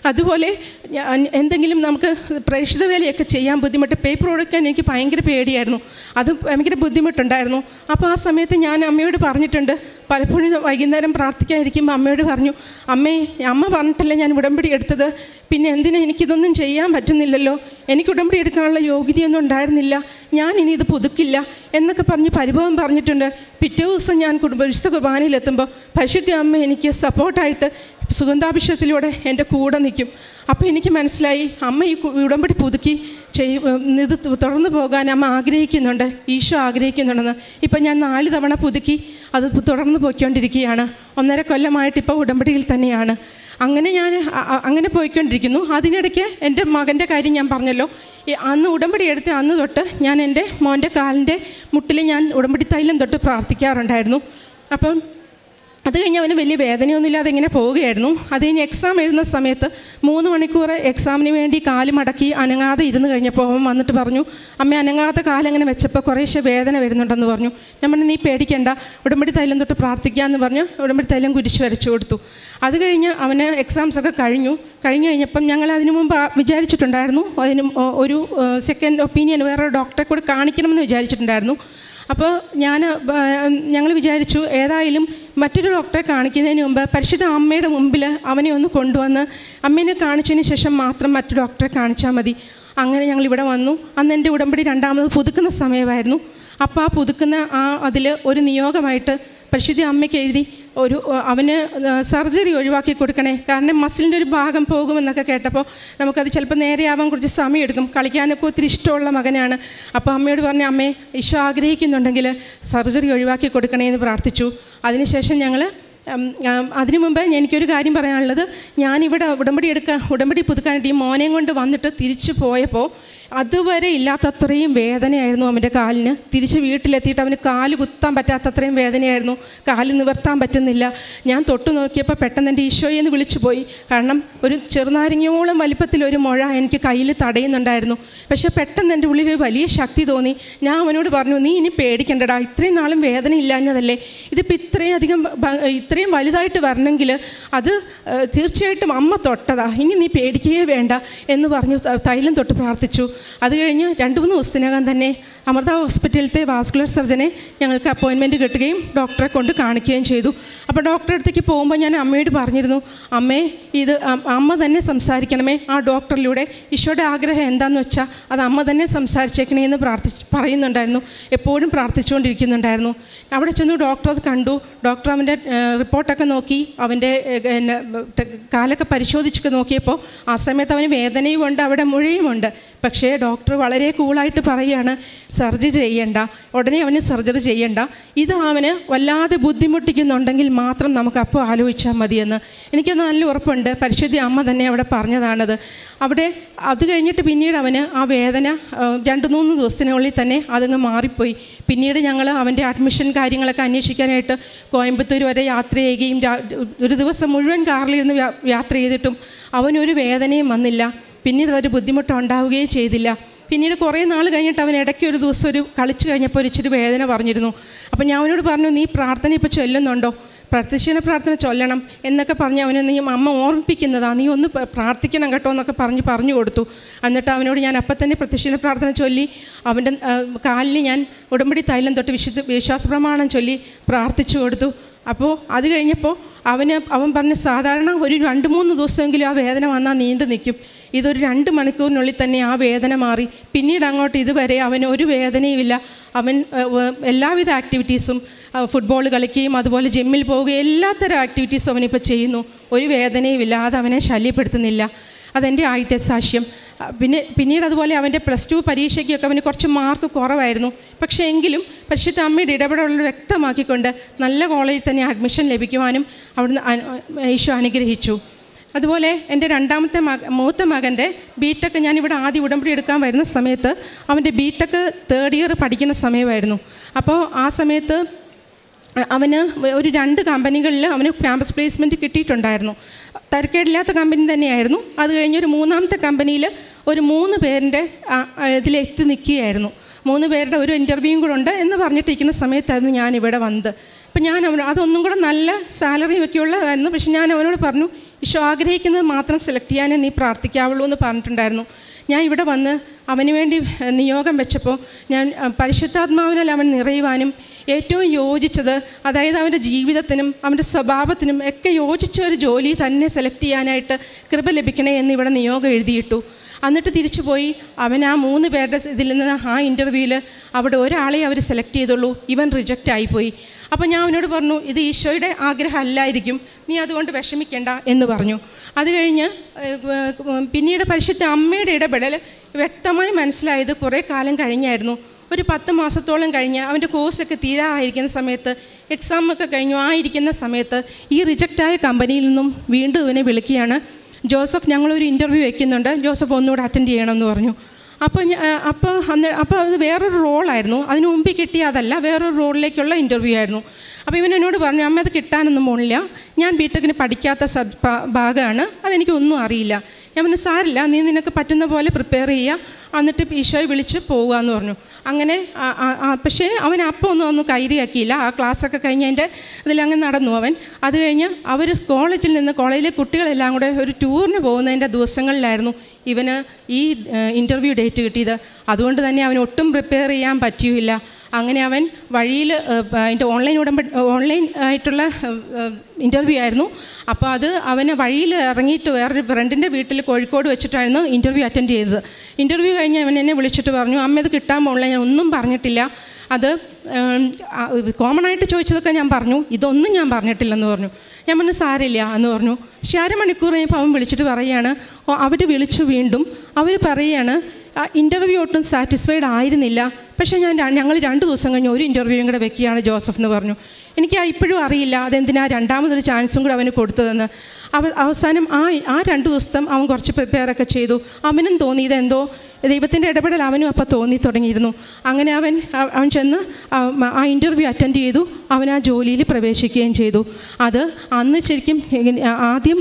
അതുപോലെ ഞാൻ എന്തെങ്കിലും നമുക്ക് പ്രേക്ഷിത വേലയൊക്കെ ചെയ്യാൻ ബുദ്ധിമുട്ട് പേപ്പർ കൊടുക്കാൻ എനിക്ക് ഭയങ്കര പേടിയായിരുന്നു അത് ഭയങ്കര ബുദ്ധിമുട്ടുണ്ടായിരുന്നു അപ്പോൾ ആ സമയത്ത് ഞാൻ അമ്മയോട് പറഞ്ഞിട്ടുണ്ട് പലപ്പോഴും വൈകുന്നേരം പ്രാർത്ഥിക്കാതിരിക്കുമ്പോൾ അമ്മയോട് പറഞ്ഞു അമ്മേ അമ്മ പറഞ്ഞിട്ടല്ലേ ഞാൻ ഉടമ്പടി എടുത്തത് പിന്നെ എന്തിനാ എനിക്കിതൊന്നും ചെയ്യാൻ പറ്റുന്നില്ലല്ലോ എനിക്ക് ഉടമ്പടി എടുക്കാനുള്ള യോഗ്യതയൊന്നും ഉണ്ടായിരുന്നില്ല ഞാൻ ഇനി ഇത് പുതുക്കില്ല എന്നൊക്കെ പറഞ്ഞ് പരിഭവം പറഞ്ഞിട്ടുണ്ട് പിറ്റേ ദിവസം ഞാൻ കുടുംബ വിശുദ്ധ കുർബാനയിലെത്തുമ്പോൾ പരിശുദ്ധ അമ്മ എനിക്ക് സപ്പോർട്ടായിട്ട് സുഗന്ധാഭിഷേകത്തിലൂടെ എൻ്റെ കൂടെ നിൽക്കും അപ്പോൾ എനിക്ക് മനസ്സിലായി അമ്മ ഈ കു- ഉടമ്പടി പുതുക്കി ചെയ് ഇത് തുടർന്ന് പോകാൻ അമ്മ ആഗ്രഹിക്കുന്നുണ്ട് ഈശോ ആഗ്രഹിക്കുന്നുണ്ടെന്ന് ഇപ്പം ഞാൻ നാല് തവണ പുതുക്കി അത് തുടർന്ന് പോയിക്കൊണ്ടിരിക്കുകയാണ് ഒന്നര കൊല്ലമായിട്ട് ഇപ്പോൾ ഉടമ്പടിയിൽ തന്നെയാണ് അങ്ങനെ ഞാൻ അ- അ- അങ്ങനെ പോയിക്കൊണ്ടിരിക്കുന്നു അതിനിടയ്ക്ക് എൻ്റെ മകൻ്റെ കാര്യം ഞാൻ പറഞ്ഞല്ലോ ഈ അന്ന് ഉടമ്പടി എടുത്ത് അന്ന് തൊട്ട് ഞാൻ എൻ്റെ മോൻ്റെ കാലിൻ്റെ മുട്ടിൽ ഞാൻ ഉടമ്പടി തൈലം തൊട്ട് പ്രാർത്ഥിക്കാറുണ്ടായിരുന്നു അപ്പം അത് കഴിഞ്ഞ് അവന് വലിയ വേദനയൊന്നുമില്ലാതെ ഇങ്ങനെ പോവുകയായിരുന്നു അത് കഴിഞ്ഞ് എക്സാം എഴുതുന്ന സമയത്ത് മൂന്ന് മണിക്കൂർ എക്സാമിന് വേണ്ടി കാല് മടക്കി അനങ്ങാതെ ഇരുന്ന് കഴിഞ്ഞപ്പോൾ അവൻ വന്നിട്ട് പറഞ്ഞു അമ്മ അനങ്ങാത്ത കാലങ്ങനെ വെച്ചപ്പോൾ കുറേശ്ശെ വേദന വരുന്നുണ്ടെന്ന് പറഞ്ഞു ഞാൻ പറഞ്ഞു നീ പേടിക്കണ്ട ഉടമ്പടി തൈലം തൊട്ട് പ്രാർത്ഥിക്കാമെന്ന് പറഞ്ഞു ഉടമ്പടി തൈലം കുരിശ് വരച്ചു കൊടുത്തു അത് കഴിഞ്ഞ് അവന് എക്സാംസ് ഒക്കെ കഴിഞ്ഞു കഴിഞ്ഞ് കഴിഞ്ഞപ്പം ഞങ്ങൾ അതിനു മുമ്പ് ആ- വിചാരിച്ചിട്ടുണ്ടായിരുന്നു അതിന് ഒ- ഒരു സെക്കൻഡ് ഒപ്പീനിയൻ വേറെ ഡോക്ടറെ കൂടി കാണിക്കണമെന്ന് വിചാരിച്ചിട്ടുണ്ടായിരുന്നു അപ്പോൾ ഞാൻ ഞങ്ങൾ വിചാരിച്ചു ഏതായാലും മറ്റൊരു ഡോക്ടറെ കാണിക്കുന്നതിന് മുമ്പ് പരിശുദ്ധ അമ്മയുടെ മുമ്പിൽ അവനെ ഒന്ന് കൊണ്ടുവന്ന് അമ്മേനെ കാണിച്ചതിന് ശേഷം മാത്രം മറ്റു ഡോക്ടറെ കാണിച്ചാൽ മതി അങ്ങനെ ഞങ്ങൾ ഇവിടെ വന്നു അന്ന് എൻ്റെ ഉടമ്പടി രണ്ടാമത് പുതുക്കുന്ന സമയമായിരുന്നു അപ്പോൾ ആ പുതുക്കുന്ന ആ അതിൽ ഒരു നിയോഗമായിട്ട് പരിശുദ്ധ അമ്മയ്ക്ക് എഴുതി ഒരു അവന് സർജറി ഒഴിവാക്കി കൊടുക്കണേ കാരണം മസിലിൻ്റെ ഒരു ഭാഗം പോകുമെന്നൊക്കെ കേട്ടപ്പോൾ നമുക്കത് ചിലപ്പോൾ നേരെയാവാൻ കുറച്ച് സമയമെടുക്കും കളിക്കാനൊക്കെ ഒത്തിരി ഇഷ്ടമുള്ള മകനാണ് അപ്പോൾ അമ്മയോട് പറഞ്ഞു അമ്മേ ഈശോ ആഗ്രഹിക്കുന്നുണ്ടെങ്കിൽ സർജറി ഒഴിവാക്കി കൊടുക്കണേ എന്ന് പ്രാർത്ഥിച്ചു അതിനുശേഷം ഞങ്ങൾ ഉം, ഉം, അതിനു മുമ്പ് എനിക്കൊരു കാര്യം പറയാനുള്ളത് ഞാനിവിടെ ഉടമ്പടി എടുക്കാൻ ഉടമ്പടി പുതുക്കാനായിട്ട് ഈ മോനെയും കൊണ്ട് വന്നിട്ട് തിരിച്ചു പോയപ്പോൾ അതുവരെ ഇല്ലാത്തത്രയും വേദനയായിരുന്നു അവൻ്റെ കാലിന് തിരിച്ച് വീട്ടിലെത്തിയിട്ട് അവന് കാല് കുത്താൻ പറ്റാത്തത്രയും വേദനയായിരുന്നു കാല് നിവർത്താൻ പറ്റുന്നില്ല ഞാൻ തൊട്ടു നോക്കിയപ്പോൾ പെട്ടെന്ന് എൻ്റെ ഈശോയെ എന്ന് വിളിച്ചു പോയി കാരണം ഒരു ചെറുനാരങ്ങയോളം വലിപ്പത്തിൽ ഒരു മുഴ എനിക്ക് കയ്യിൽ തടയുന്നുണ്ടായിരുന്നു പക്ഷേ പെട്ടെന്ന് എൻ്റെ ഉള്ളിൽ ഒരു വലിയ ശക്തി തോന്നി ഞാൻ അവനോട് പറഞ്ഞു നീ ഇനി പേടിക്കണ്ടടാ ഇത്രയും നാളും വേദന ഇല്ലാഞ്ഞതല്ലേ ഇതിപ്പോൾ ഇത്രയും അധികം ഭ- ഇത്രയും വലുതായിട്ട് വരണമെങ്കിൽ അത് ഏഹ്, തീർച്ചയായിട്ടും അമ്മ തൊട്ടതാ ഇനി നീ പേടിക്കുകയേ വേണ്ട എന്ന് പറഞ്ഞു ത- തൈലം തൊട്ട് പ്രാർത്ഥിച്ചു അത് കഴിഞ്ഞ് രണ്ട് മൂന്ന് ദിവസത്തിനകം തന്നെ അമൃത ഹോസ്പിറ്റലിലത്തെ വാസ്കുലർ സർജനെ ഞങ്ങൾക്ക് അപ്പോയിൻമെൻറ്റ് കിട്ടുകയും ഡോക്ടറെ കൊണ്ട് കാണിക്കുകയും ചെയ്തു അപ്പോൾ ഡോക്ടറെ അടുത്തേക്ക് പോകുമ്പോൾ ഞാൻ അമ്മയോട് പറഞ്ഞിരുന്നു അമ്മേ ഇത് അ- അമ്മ തന്നെ സംസാരിക്കണമേ ആ ഡോക്ടറിലൂടെ ഈശോയുടെ ആഗ്രഹം എന്താണെന്ന് വെച്ചാൽ അത് അമ്മ തന്നെ സംസാരിച്ചേക്കണേ എന്ന് പ്രാർത്ഥിച്ച് പറയുന്നുണ്ടായിരുന്നു എപ്പോഴും പ്രാർത്ഥിച്ചുകൊണ്ടിരിക്കുന്നുണ്ടായിരുന്നു അവിടെ ചെന്നു ഡോക്ടർ അത് കണ്ടു ഡോക്ടർ അവൻ്റെ ഏഹ്, റിപ്പോർട്ടൊക്കെ നോക്കി അവൻ്റെ ഏഹ്, എന്നെ, ടെ- കാലൊക്കെ പരിശോധിച്ചൊക്കെ നോക്കിയപ്പോൾ ആ സമയത്ത് അവന് വേദനയും ഉണ്ട് അവിടെ മുഴയുമുണ്ട് പക്ഷേ ഡോക്ടർ വളരെ കൂളായിട്ട് പറയുകയാണ് സർജറി ചെയ്യണ്ട ഉടനെ അവന് സർജറി ചെയ്യണ്ട ഇത് അവന് വല്ലാതെ ബുദ്ധിമുട്ടിക്കുന്നുണ്ടെങ്കിൽ മാത്രം നമുക്ക് അപ്പോൾ ആലോചിച്ചാൽ മതിയെന്ന് എനിക്ക് നല്ല ഉറപ്പുണ്ട് പരിശുദ്ധി അമ്മ തന്നെ അവിടെ പറഞ്ഞതാണത് അവിടെ അത് കഴിഞ്ഞിട്ട് പിന്നീട് അവന് ആ വേദന ആ, രണ്ട് മൂന്ന് ദിവസത്തിനുള്ളിൽ തന്നെ അതങ്ങ് മാറിപ്പോയി പിന്നീട് ഞങ്ങൾ അവൻ്റെ അഡ്മിഷൻ കാര്യങ്ങളൊക്കെ അന്വേഷിക്കാനായിട്ട് കോയമ്പത്തൂർ വരെ യാത്ര ചെയ്യുകയും രാ- ഒരു ദിവസം മുഴുവൻ കാറിലിരുന്ന് യാ- യാത്ര ചെയ്തിട്ടും അവനൊരു വേദനയും വന്നില്ല പിന്നീട് അതൊരു ബുദ്ധിമുട്ട് ഉണ്ടാവുകയും ചെയ്തില്ല പിന്നീട് കുറേ നാൾ കഴിഞ്ഞിട്ട് അവൻ ഇടയ്ക്ക് ഒരു ദിവസം ഒരു കളിച്ച് കഴിഞ്ഞപ്പോൾ ഒരു ഇച്ചിരി വേദന പറഞ്ഞിരുന്നു അപ്പം ഞാൻ അവനോട് പറഞ്ഞു നീ പ്രാർത്ഥന ഇപ്പോൾ ചൊല്ലുന്നുണ്ടോ പ്രത്യക്ഷണ പ്രാർത്ഥന ചൊല്ലണം എന്നൊക്കെ പറഞ്ഞ് അവനെ നീ അമ്മ ഓർമ്മിപ്പിക്കുന്നതാ നീ ഒന്ന് പ- പ്രാർത്ഥിക്കണം കേട്ടോ എന്നൊക്കെ പറഞ്ഞ് പറഞ്ഞു കൊടുത്തു എന്നിട്ട് അവനോട് ഞാൻ അപ്പം തന്നെ പ്രത്യക്ഷണ പ്രാർത്ഥന ചൊല്ലി അവൻ്റെ ആ, കാലിന് ഞാൻ ഉടമ്പടി തൈലം തൊട്ട് വിശുദ്ധ വിശ്വാസ പ്രമാണം ചൊല്ലി പ്രാർത്ഥിച്ചു കൊടുത്തു അപ്പോൾ അത് കഴിഞ്ഞപ്പോൾ അവന് അവൻ പറഞ്ഞ സാധാരണ ഒരു രണ്ട് മൂന്ന് ദിവസമെങ്കിലും ആ വേദന വന്നാൽ നീണ്ടു നിൽക്കും ഇതൊരു രണ്ട് മണിക്കൂറിനുള്ളിൽ തന്നെ ആ വേദന മാറി പിന്നീട് അങ്ങോട്ട് ഇതുവരെ അവന് ഒരു വേദനയുമില്ല അവൻ ഏഹ്, ഏഹ്, എല്ലാവിധ ആക്ടിവിറ്റീസും ഫുട്ബോൾ കളിക്കുകയും അതുപോലെ ജിമ്മിൽ പോവുകയും എല്ലാത്തരം ആക്ടിവിറ്റീസും അവനിപ്പോൾ ചെയ്യുന്നു ഒരു വേദനയുമില്ല അത് അവനെ ശല്യപ്പെടുത്തുന്നില്ല അതെൻ്റെ ആദ്യത്തെ സാക്ഷ്യം ആ, പിന്നെ പിന്നീട് അതുപോലെ അവൻ്റെ പ്ലസ് ടു പരീക്ഷയ്ക്കൊക്കെ അവന് കുറച്ച് മാർക്ക് കുറവായിരുന്നു പക്ഷേ എങ്കിലും പരിശുദ്ധ അമ്മയുടെ ഇടപെടലുകൾ വ്യക്തമാക്കിക്കൊണ്ട് നല്ല കോളേജിൽ തന്നെ അഡ്മിഷൻ ലഭിക്കുവാനും അവിടുന്ന് അ- ഈശോ അനുഗ്രഹിച്ചു അതുപോലെ എൻ്റെ രണ്ടാമത്തെ മക മൂത്ത മകൻ്റെ ബി ടെക് ഞാനിവിടെ ആദ്യം ഉടമ്പടി എടുക്കാൻ വരുന്ന സമയത്ത് അവൻ്റെ ബി ടെക് തേർഡ് ഇയർ പഠിക്കുന്ന സമയമായിരുന്നു അപ്പോൾ ആ സമയത്ത് അവന് ഒരു രണ്ട് കമ്പനികളിൽ അവന് ക്യാമ്പസ് പ്ലേസ്മെൻറ്റ് കിട്ടിയിട്ടുണ്ടായിരുന്നു തരക്കേടില്ലാത്ത കമ്പനി തന്നെയായിരുന്നു അത് കഴിഞ്ഞ് ഒരു മൂന്നാമത്തെ കമ്പനിയിൽ ഒരു മൂന്ന് പേരിൻ്റെ ഇതിലെത്തി നിൽക്കുകയായിരുന്നു മൂന്ന് പേരുടെ ഒരു ഇൻ്റർവ്യൂവും കൂടെ ഉണ്ട് എന്ന് പറഞ്ഞിട്ടിരിക്കുന്ന സമയത്തായിരുന്നു ഞാൻ ഇവിടെ വന്നത് അപ്പം ഞാൻ അവന് അതൊന്നും കൂടെ നല്ല സാലറി ഒക്കെ ഉള്ളതായിരുന്നു പക്ഷെ ഞാൻ അവനോട് പറഞ്ഞു ഈശോ ആഗ്രഹിക്കുന്നത് മാത്രം സെലക്ട് ചെയ്യാനേ നീ പ്രാർത്ഥിക്കാവുള്ളൂ എന്ന് പറഞ്ഞിട്ടുണ്ടായിരുന്നു ഞാൻ ഇവിടെ വന്ന് അവന് വേണ്ടി ഏഹ്, നിയോഗം വെച്ചപ്പോൾ ഞാൻ അഹ്, പരിശുദ്ധാത്മാവിനാൽ അവൻ നിറയുവാനും ഏറ്റവും യോജിച്ചത് അതായത് അവൻ്റെ ജീവിതത്തിനും അവൻ്റെ സ്വഭാവത്തിനും ഒക്കെ യോജിച്ച ഒരു ജോലി തന്നെ സെലക്ട് ചെയ്യാനായിട്ട് കൃപ ലഭിക്കണേ എന്ന് ഇവിടെ നിയോഗം എഴുതിയിട്ടു എന്നിട്ട് തിരിച്ചു പോയി അവൻ ആ മൂന്ന് പേരുടെ ഇതിൽ നിന്ന് ആ ഇൻ്റർവ്യൂവിൽ അവിടെ ഒരാളെ അവർ സെലക്ട് ചെയ്തുള്ളൂ ഇവൻ റിജക്റ്റ് ആയിപ്പോയി അപ്പോൾ ഞാൻ അവനോട് പറഞ്ഞു ഇത് ഈശോയുടെ ആഗ്രഹം അല്ലായിരിക്കും നീ അതുകൊണ്ട് വിഷമിക്കേണ്ട എന്ന് പറഞ്ഞു അത് കഴിഞ്ഞ് ഏഹ്, ഏഹ്, പിന്നീട് പരിശുദ്ധ അമ്മയുടെ ഇടപെടൽ വ്യക്തമായി മനസ്സിലായത് കുറേ കാലം കഴിഞ്ഞായിരുന്നു ഒരു പത്ത് മാസത്തോളം കഴിഞ്ഞ് അവൻ്റെ കോഴ്സൊക്കെ തീരാറായിരിക്കുന്ന സമയത്ത് എക്സാം ഒക്കെ കഴിഞ്ഞു ആയിരിക്കുന്ന സമയത്ത് ഈ റിജക്റ്റായ കമ്പനിയിൽ നിന്നും വീണ്ടും ഇവനെ വിളിക്കുകയാണ് ജോസഫ് ഞങ്ങളൊരു ഇൻ്റർവ്യൂ വയ്ക്കുന്നുണ്ട് ജോസഫ് ഒന്നുകൂടെ അറ്റൻഡ് ചെയ്യണമെന്ന് പറഞ്ഞു അപ്പോൾ ഞാ- അപ്പോൾ അന്ന് അപ്പോൾ അത് വേറൊരു റോളായിരുന്നു അതിന് മുമ്പ് കിട്ടിയ അതല്ല വേറൊരു റോളിലേക്കുള്ള ഇൻ്റർവ്യൂ ആയിരുന്നു അപ്പോൾ ഇവൻ എന്നോട് പറഞ്ഞു അമ്മ അത് കിട്ടാനൊന്നും പോണില്ല ഞാൻ ബിടെക്കിന് പഠിക്കാത്ത സബ് ഭാ- ഭാഗമാണ് അതെനിക്ക് ഒന്നും അറിയില്ല ഞാൻ പറഞ്ഞു സാരില്ല നീ നിനക്ക് പറ്റുന്ന പോലെ പ്രിപ്പയർ ചെയ്യുക എന്നിട്ട് ഈശോയെ വിളിച്ച് പോവുക എന്ന് പറഞ്ഞു അങ്ങനെ ആ- ആ- ആ- പക്ഷേ അവൻ അപ്പോൾ ഒന്നും ഒന്നും കൈരിയാക്കിയില്ല ആ ക്ലാസ്സൊക്കെ കഴിഞ്ഞ് അതിൻ്റെ ഇതിലങ്ങ് നടന്നു അവൻ അത് കഴിഞ്ഞ് അവർ കോളേജിൽ നിന്ന് കോളേജിലെ കുട്ടികളെല്ലാം കൂടെ ഒരു ടൂറിന് പോകുന്നതിൻ്റെ ദിവസങ്ങളിലായിരുന്നു ഇവന് ഈ ഇൻ്റർവ്യൂ ഡേറ്റ് കിട്ടിയത് അതുകൊണ്ട് തന്നെ അവന് ഒട്ടും പ്രിപ്പയർ ചെയ്യാൻ പറ്റിയില്ല അങ്ങനെ അവൻ വഴിയിൽ അതിൻ്റെ ഓൺലൈൻ ഉടമ്പ ഓൺലൈൻ ആയിട്ടുള്ള ഇൻ്റർവ്യൂ ആയിരുന്നു അപ്പോൾ അത് അവന് വഴിയിൽ ഇറങ്ങിയിട്ട് വേറൊരു ഫ്രണ്ടിൻ്റെ വീട്ടിൽ കോഴിക്കോട് വെച്ചിട്ടായിരുന്നു ഇൻ്റർവ്യൂ അറ്റൻഡ് ചെയ്തത് ഇൻ്റർവ്യൂ കഴിഞ്ഞ് അവൻ എന്നെ വിളിച്ചിട്ട് പറഞ്ഞു അമ്മ ഇത് കിട്ടാൻ പോകില്ല ഞാൻ ഒന്നും പറഞ്ഞിട്ടില്ല അത് കോമൺ ആയിട്ട് ചോദിച്ചതൊക്കെ ഞാൻ പറഞ്ഞു ഇതൊന്നും ഞാൻ പറഞ്ഞിട്ടില്ലെന്ന് പറഞ്ഞു ഞാൻ പറഞ്ഞു സാരില്ല എന്ന് പറഞ്ഞു പക്ഷേ അരമണിക്കൂർ കഴിഞ്ഞപ്പോൾ അവൻ വിളിച്ചിട്ട് പറയുകയാണ് ഓ അവർ വിളിച്ചു വീണ്ടും അവർ പറയുകയാണ് ഇൻ്റർവ്യൂ ഒട്ടും സാറ്റിസ്ഫൈഡ് ആയിരുന്നില്ല പക്ഷേ ഞാൻ ര- ഞങ്ങൾ രണ്ട് ദിവസം കഴിഞ്ഞ് ഒരു ഇൻ്റർവ്യൂവും കൂടെ വെക്കുകയാണ് ജോസഫ് എന്ന് പറഞ്ഞു എനിക്ക് ആ ഇപ്പോഴും അറിയില്ല അതെന്തിനാ രണ്ടാമതൊരു ചാൻസും കൂടെ അവന് കൊടുത്തതെന്ന് അവ അവസാനം ആ ആ രണ്ട് ദിവസം അവൻ കുറച്ച് പ്രിപ്പയർ ഒക്കെ ചെയ്തു അവനും തോന്നി ഇതെന്തോ ദൈവത്തിൻ്റെ ഇടപെടൽ അവനും അപ്പം തോന്നി തുടങ്ങിയിരുന്നു അങ്ങനെ അവൻ അ- അവൻ ചെന്ന് ആ- ആ ഇൻ്റർവ്യൂ അറ്റൻഡ് ചെയ്തു അവൻ ആ ജോലിയിൽ പ്രവേശിക്കുകയും ചെയ്തു അത് അന്ന് ശരിക്കും ഇങ്ങനെ ആദ്യം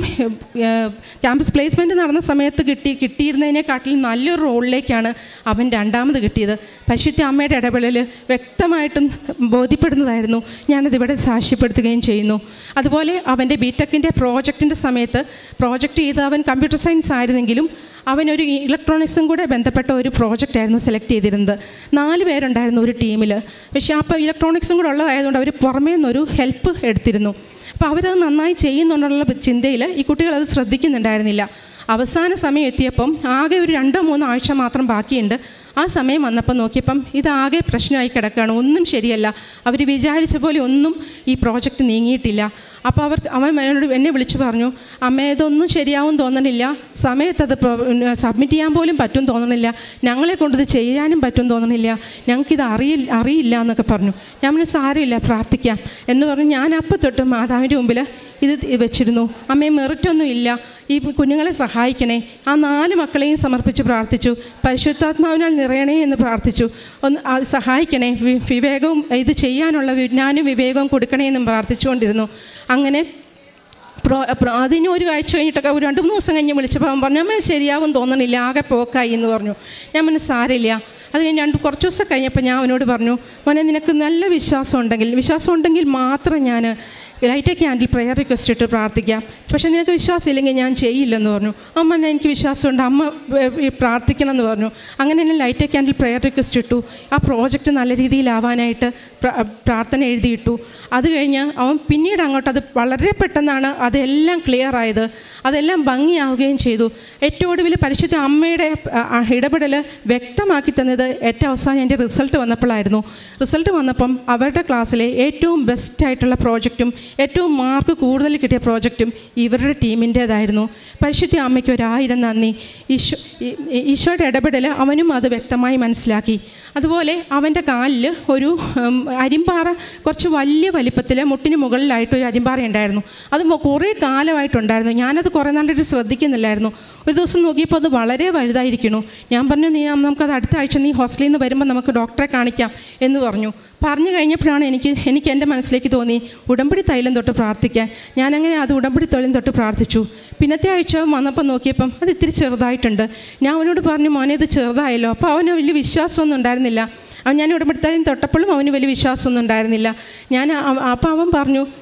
ക്യാമ്പസ് പ്ലേസ്മെൻറ്റ് നടന്ന സമയത്ത് കിട്ടി കിട്ടിയിരുന്നതിനെക്കാട്ടിലും നല്ലൊരു റോളിലേക്കാണ് അവൻ രണ്ടാമത് കിട്ടിയത് പരിശുദ്ധ അമ്മയുടെ ഇടപെടൽ വ്യക്തമായിട്ടും ബോധ്യപ്പെടുന്നതായിരുന്നു ഞാനതിവിടെ സാക്ഷ്യപ്പെടുത്തുകയും ചെയ്യുന്നു അതുപോലെ അവൻ്റെ ബി ടെക്കിൻ്റെ പ്രോജക്റ്റിൻ്റെ സമയത്ത് പ്രോജക്റ്റ് ചെയ്ത് അവൻ കമ്പ്യൂട്ടർ സയൻസ് ആയിരുന്നെങ്കിലും അവനൊരു ഇലക്ട്രോണിക്സും കൂടെ ബന്ധപ്പെട്ട ഒരു പ്രോജക്റ്റ് ആയിരുന്നു സെലക്ട് ചെയ്തിരുന്നത് നാല് പേരുണ്ടായിരുന്നു ഒരു ടീമിൽ പക്ഷേ അപ്പോൾ ഇലക്ട്രോണിക്സും കൂടെ ഉള്ളതായതുകൊണ്ട് അവർ പുറമേ നിന്നൊരു ഹെൽപ്പ് എടുത്തിരുന്നു അപ്പോൾ അവരത് നന്നായി ചെയ്യുന്നുന്നുള്ള ചിന്തയിൽ ഈ കുട്ടികൾ അത് ശ്രദ്ധിക്കുന്നുണ്ടായിരുന്നില്ല അവസാന സമയം എത്തിയപ്പം ആകെ ഒരു രണ്ടോ മൂന്നോ ആഴ്ച മാത്രം ബാക്കിയുണ്ട് ആ സമയം വന്നപ്പോൾ നോക്കിയപ്പം ഇതാകെ പ്രശ്നമായി കിടക്കുകയാണ് ഒന്നും ശരിയല്ല അവർ വിചാരിച്ച പോലെ ഒന്നും ഈ പ്രോജക്റ്റ് നീങ്ങിയിട്ടില്ല അപ്പോൾ അവർ അവൻ എന്നോട് എന്നെ വിളിച്ചു പറഞ്ഞു അമ്മ ഇതൊന്നും ശരിയാവും തോന്നണില്ല സമയത്തത് സബ്മിറ്റ് ചെയ്യാൻ പോലും പറ്റും തോന്നണില്ല ഞങ്ങളെ കൊണ്ടിത് ചെയ്യാനും പറ്റും തോന്നണില്ല ഞങ്ങൾക്കിത് അറിയില്ല അറിയില്ല എന്നൊക്കെ പറഞ്ഞു ഞാൻ പറഞ്ഞു സാരമില്ല പ്രാർത്ഥിക്കാം എന്ന് പറഞ്ഞ് ഞാൻ അപ്പം തൊട്ട് മാതാവിൻ്റെ മുമ്പിൽ ഇത് വെച്ചിരുന്നു അമ്മയെ മെറിറ്റൊന്നും ഇല്ല ഈ കുഞ്ഞുങ്ങളെ സഹായിക്കണേ ആ നാല് മക്കളെയും സമർപ്പിച്ച് പ്രാർത്ഥിച്ചു പരിശുദ്ധാത്മാവിനാൽ നിറയണേ എന്ന് പ്രാർത്ഥിച്ചു ഒന്ന് ആ സഹായിക്കണേ വി- വിവേകവും ഇത് ചെയ്യാനുള്ള വിജ്ഞാനവും വിവേകവും കൊടുക്കണേ എന്നും പ്രാർത്ഥിച്ചുകൊണ്ടിരുന്നു അങ്ങനെ പ്രോ പ്രോ- അതിന് ഒരു ആഴ്ച കഴിഞ്ഞിട്ടൊക്കെ ഒരു രണ്ട് മൂന്ന് ദിവസം കഴിഞ്ഞ് വിളിച്ചപ്പോൾ അവൻ പറഞ്ഞു അമ്മ ശരിയാവും തോന്നണില്ല ആകെ പോക്കായി എന്ന് പറഞ്ഞു ഞാൻ പിന്നെ സാരില്ല അത് കഴിഞ്ഞ് രണ്ട് കുറച്ച് ദിവസം കഴിഞ്ഞപ്പോൾ ഞാൻ അവനോട് പറഞ്ഞു മോനെ നിനക്ക് നല്ല വിശ്വാസം ഉണ്ടെങ്കിൽ വിശ്വാസം ഉണ്ടെങ്കിൽ മാത്രം ഞാൻ ലൈറ്റ് ക്യാൻഡിൽ പ്രെയർ റിക്വസ്റ്റ് ഇട്ട് പ്രാർത്ഥിക്കാം പക്ഷേ നിനക്ക് വിശ്വാസം ഇല്ലെങ്കിൽ ഞാൻ ചെയ്യില്ലെന്ന് പറഞ്ഞു അമ്മ ഞാൻ എനിക്ക് വിശ്വാസമുണ്ട് അമ്മ ഏ, ഈ പ്രാർത്ഥിക്കണം എന്ന് പറഞ്ഞു അങ്ങനെ തന്നെ ലൈറ്റ് ക്യാൻഡിൽ പ്രെയർ റിക്വസ്റ്റ് ഇട്ടു ആ പ്രോജക്റ്റ് നല്ല രീതിയിലാവാനായിട്ട് പ്ര- പ്രാർത്ഥന എഴുതിയിട്ടു അത് കഴിഞ്ഞ് അവൻ പിന്നീട് അങ്ങോട്ട് അത് വളരെ പെട്ടെന്നാണ് അതെല്ലാം ക്ലിയർ ആയത് അതെല്ലാം ഭംഗിയാവുകയും ചെയ്തു ഏറ്റവും ഒടുവിൽ പരിശുദ്ധ അമ്മയുടെ ആ, ആ, ഇടപെടൽ വ്യക്തമാക്കി തന്നത് ഏറ്റവും അവസാനം എൻ്റെ റിസൾട്ട് വന്നപ്പോഴായിരുന്നു റിസൾട്ട് വന്നപ്പം അവരുടെ ക്ലാസ്സിലെ ഏറ്റവും ബെസ്റ്റ് ആയിട്ടുള്ള പ്രോജക്റ്റും ഏറ്റവും മാർക്ക് കൂടുതൽ കിട്ടിയ പ്രോജക്റ്റും ഇവരുടെ ടീമിൻ്റേതായിരുന്നു പരിശുദ്ധ അമ്മയ്ക്ക് ഒരായിരം നന്ദി ഈശോ ഈ- ഈ- ഈശോയുടെ ഇടപെടൽ അവനും അത് വ്യക്തമായി മനസ്സിലാക്കി അതുപോലെ അവൻ്റെ കാലിൽ ഒരു ഉം, അരിമ്പാറ കുറച്ച് വലിയ വലിപ്പത്തിൽ മുട്ടിന് മുകളിലായിട്ട് ഒരു അരിമ്പാറ ഉണ്ടായിരുന്നു അത് മൊ- കുറേ കാലമായിട്ടുണ്ടായിരുന്നു ഞാനത് കുറേ നാളായിട്ട് ശ്രദ്ധിക്കുന്നില്ലായിരുന്നു ഒരു ദിവസം നോക്കിയപ്പോൾ അത് വളരെ വലുതായിരിക്കണു ഞാൻ പറഞ്ഞു നീ നമുക്കത് അടുത്ത ആഴ്ച നീ ഹോസ്റ്റലിൽ നിന്ന് വരുമ്പോൾ നമുക്ക് ഡോക്ടറെ കാണിക്കാം എന്ന് പറഞ്ഞു പറഞ്ഞു കഴിഞ്ഞപ്പോഴാണ് എനിക്ക് എനിക്ക് എൻ്റെ മനസ്സിലേക്ക് തോന്നി ഉടമ്പടി തൈലം തൊട്ട് പ്രാർത്ഥിക്കാൻ ഞാനങ്ങനെ അത് ഉടമ്പടി തൈലം തൊട്ട് പ്രാർത്ഥിച്ചു പിന്നത്തെ ആഴ്ച വന്നപ്പോൾ നോക്കിയപ്പം അത് ഇത്തിരി ചെറുതായിട്ടുണ്ട് ഞാൻ അവനോട് പറഞ്ഞു മോനെ ഇത് ചെറുതായല്ലോ അപ്പോൾ അവന് വലിയ വിശ്വാസമൊന്നും ഉണ്ടായിരുന്നില്ല അവൻ ഞാൻ ഉടമ്പടി തൈലം തൊട്ടപ്പോഴും അവന് വലിയ വിശ്വാസമൊന്നും ഉണ്ടായിരുന്നില്ല ഞാൻ അപ്പോൾ അവൻ പറഞ്ഞു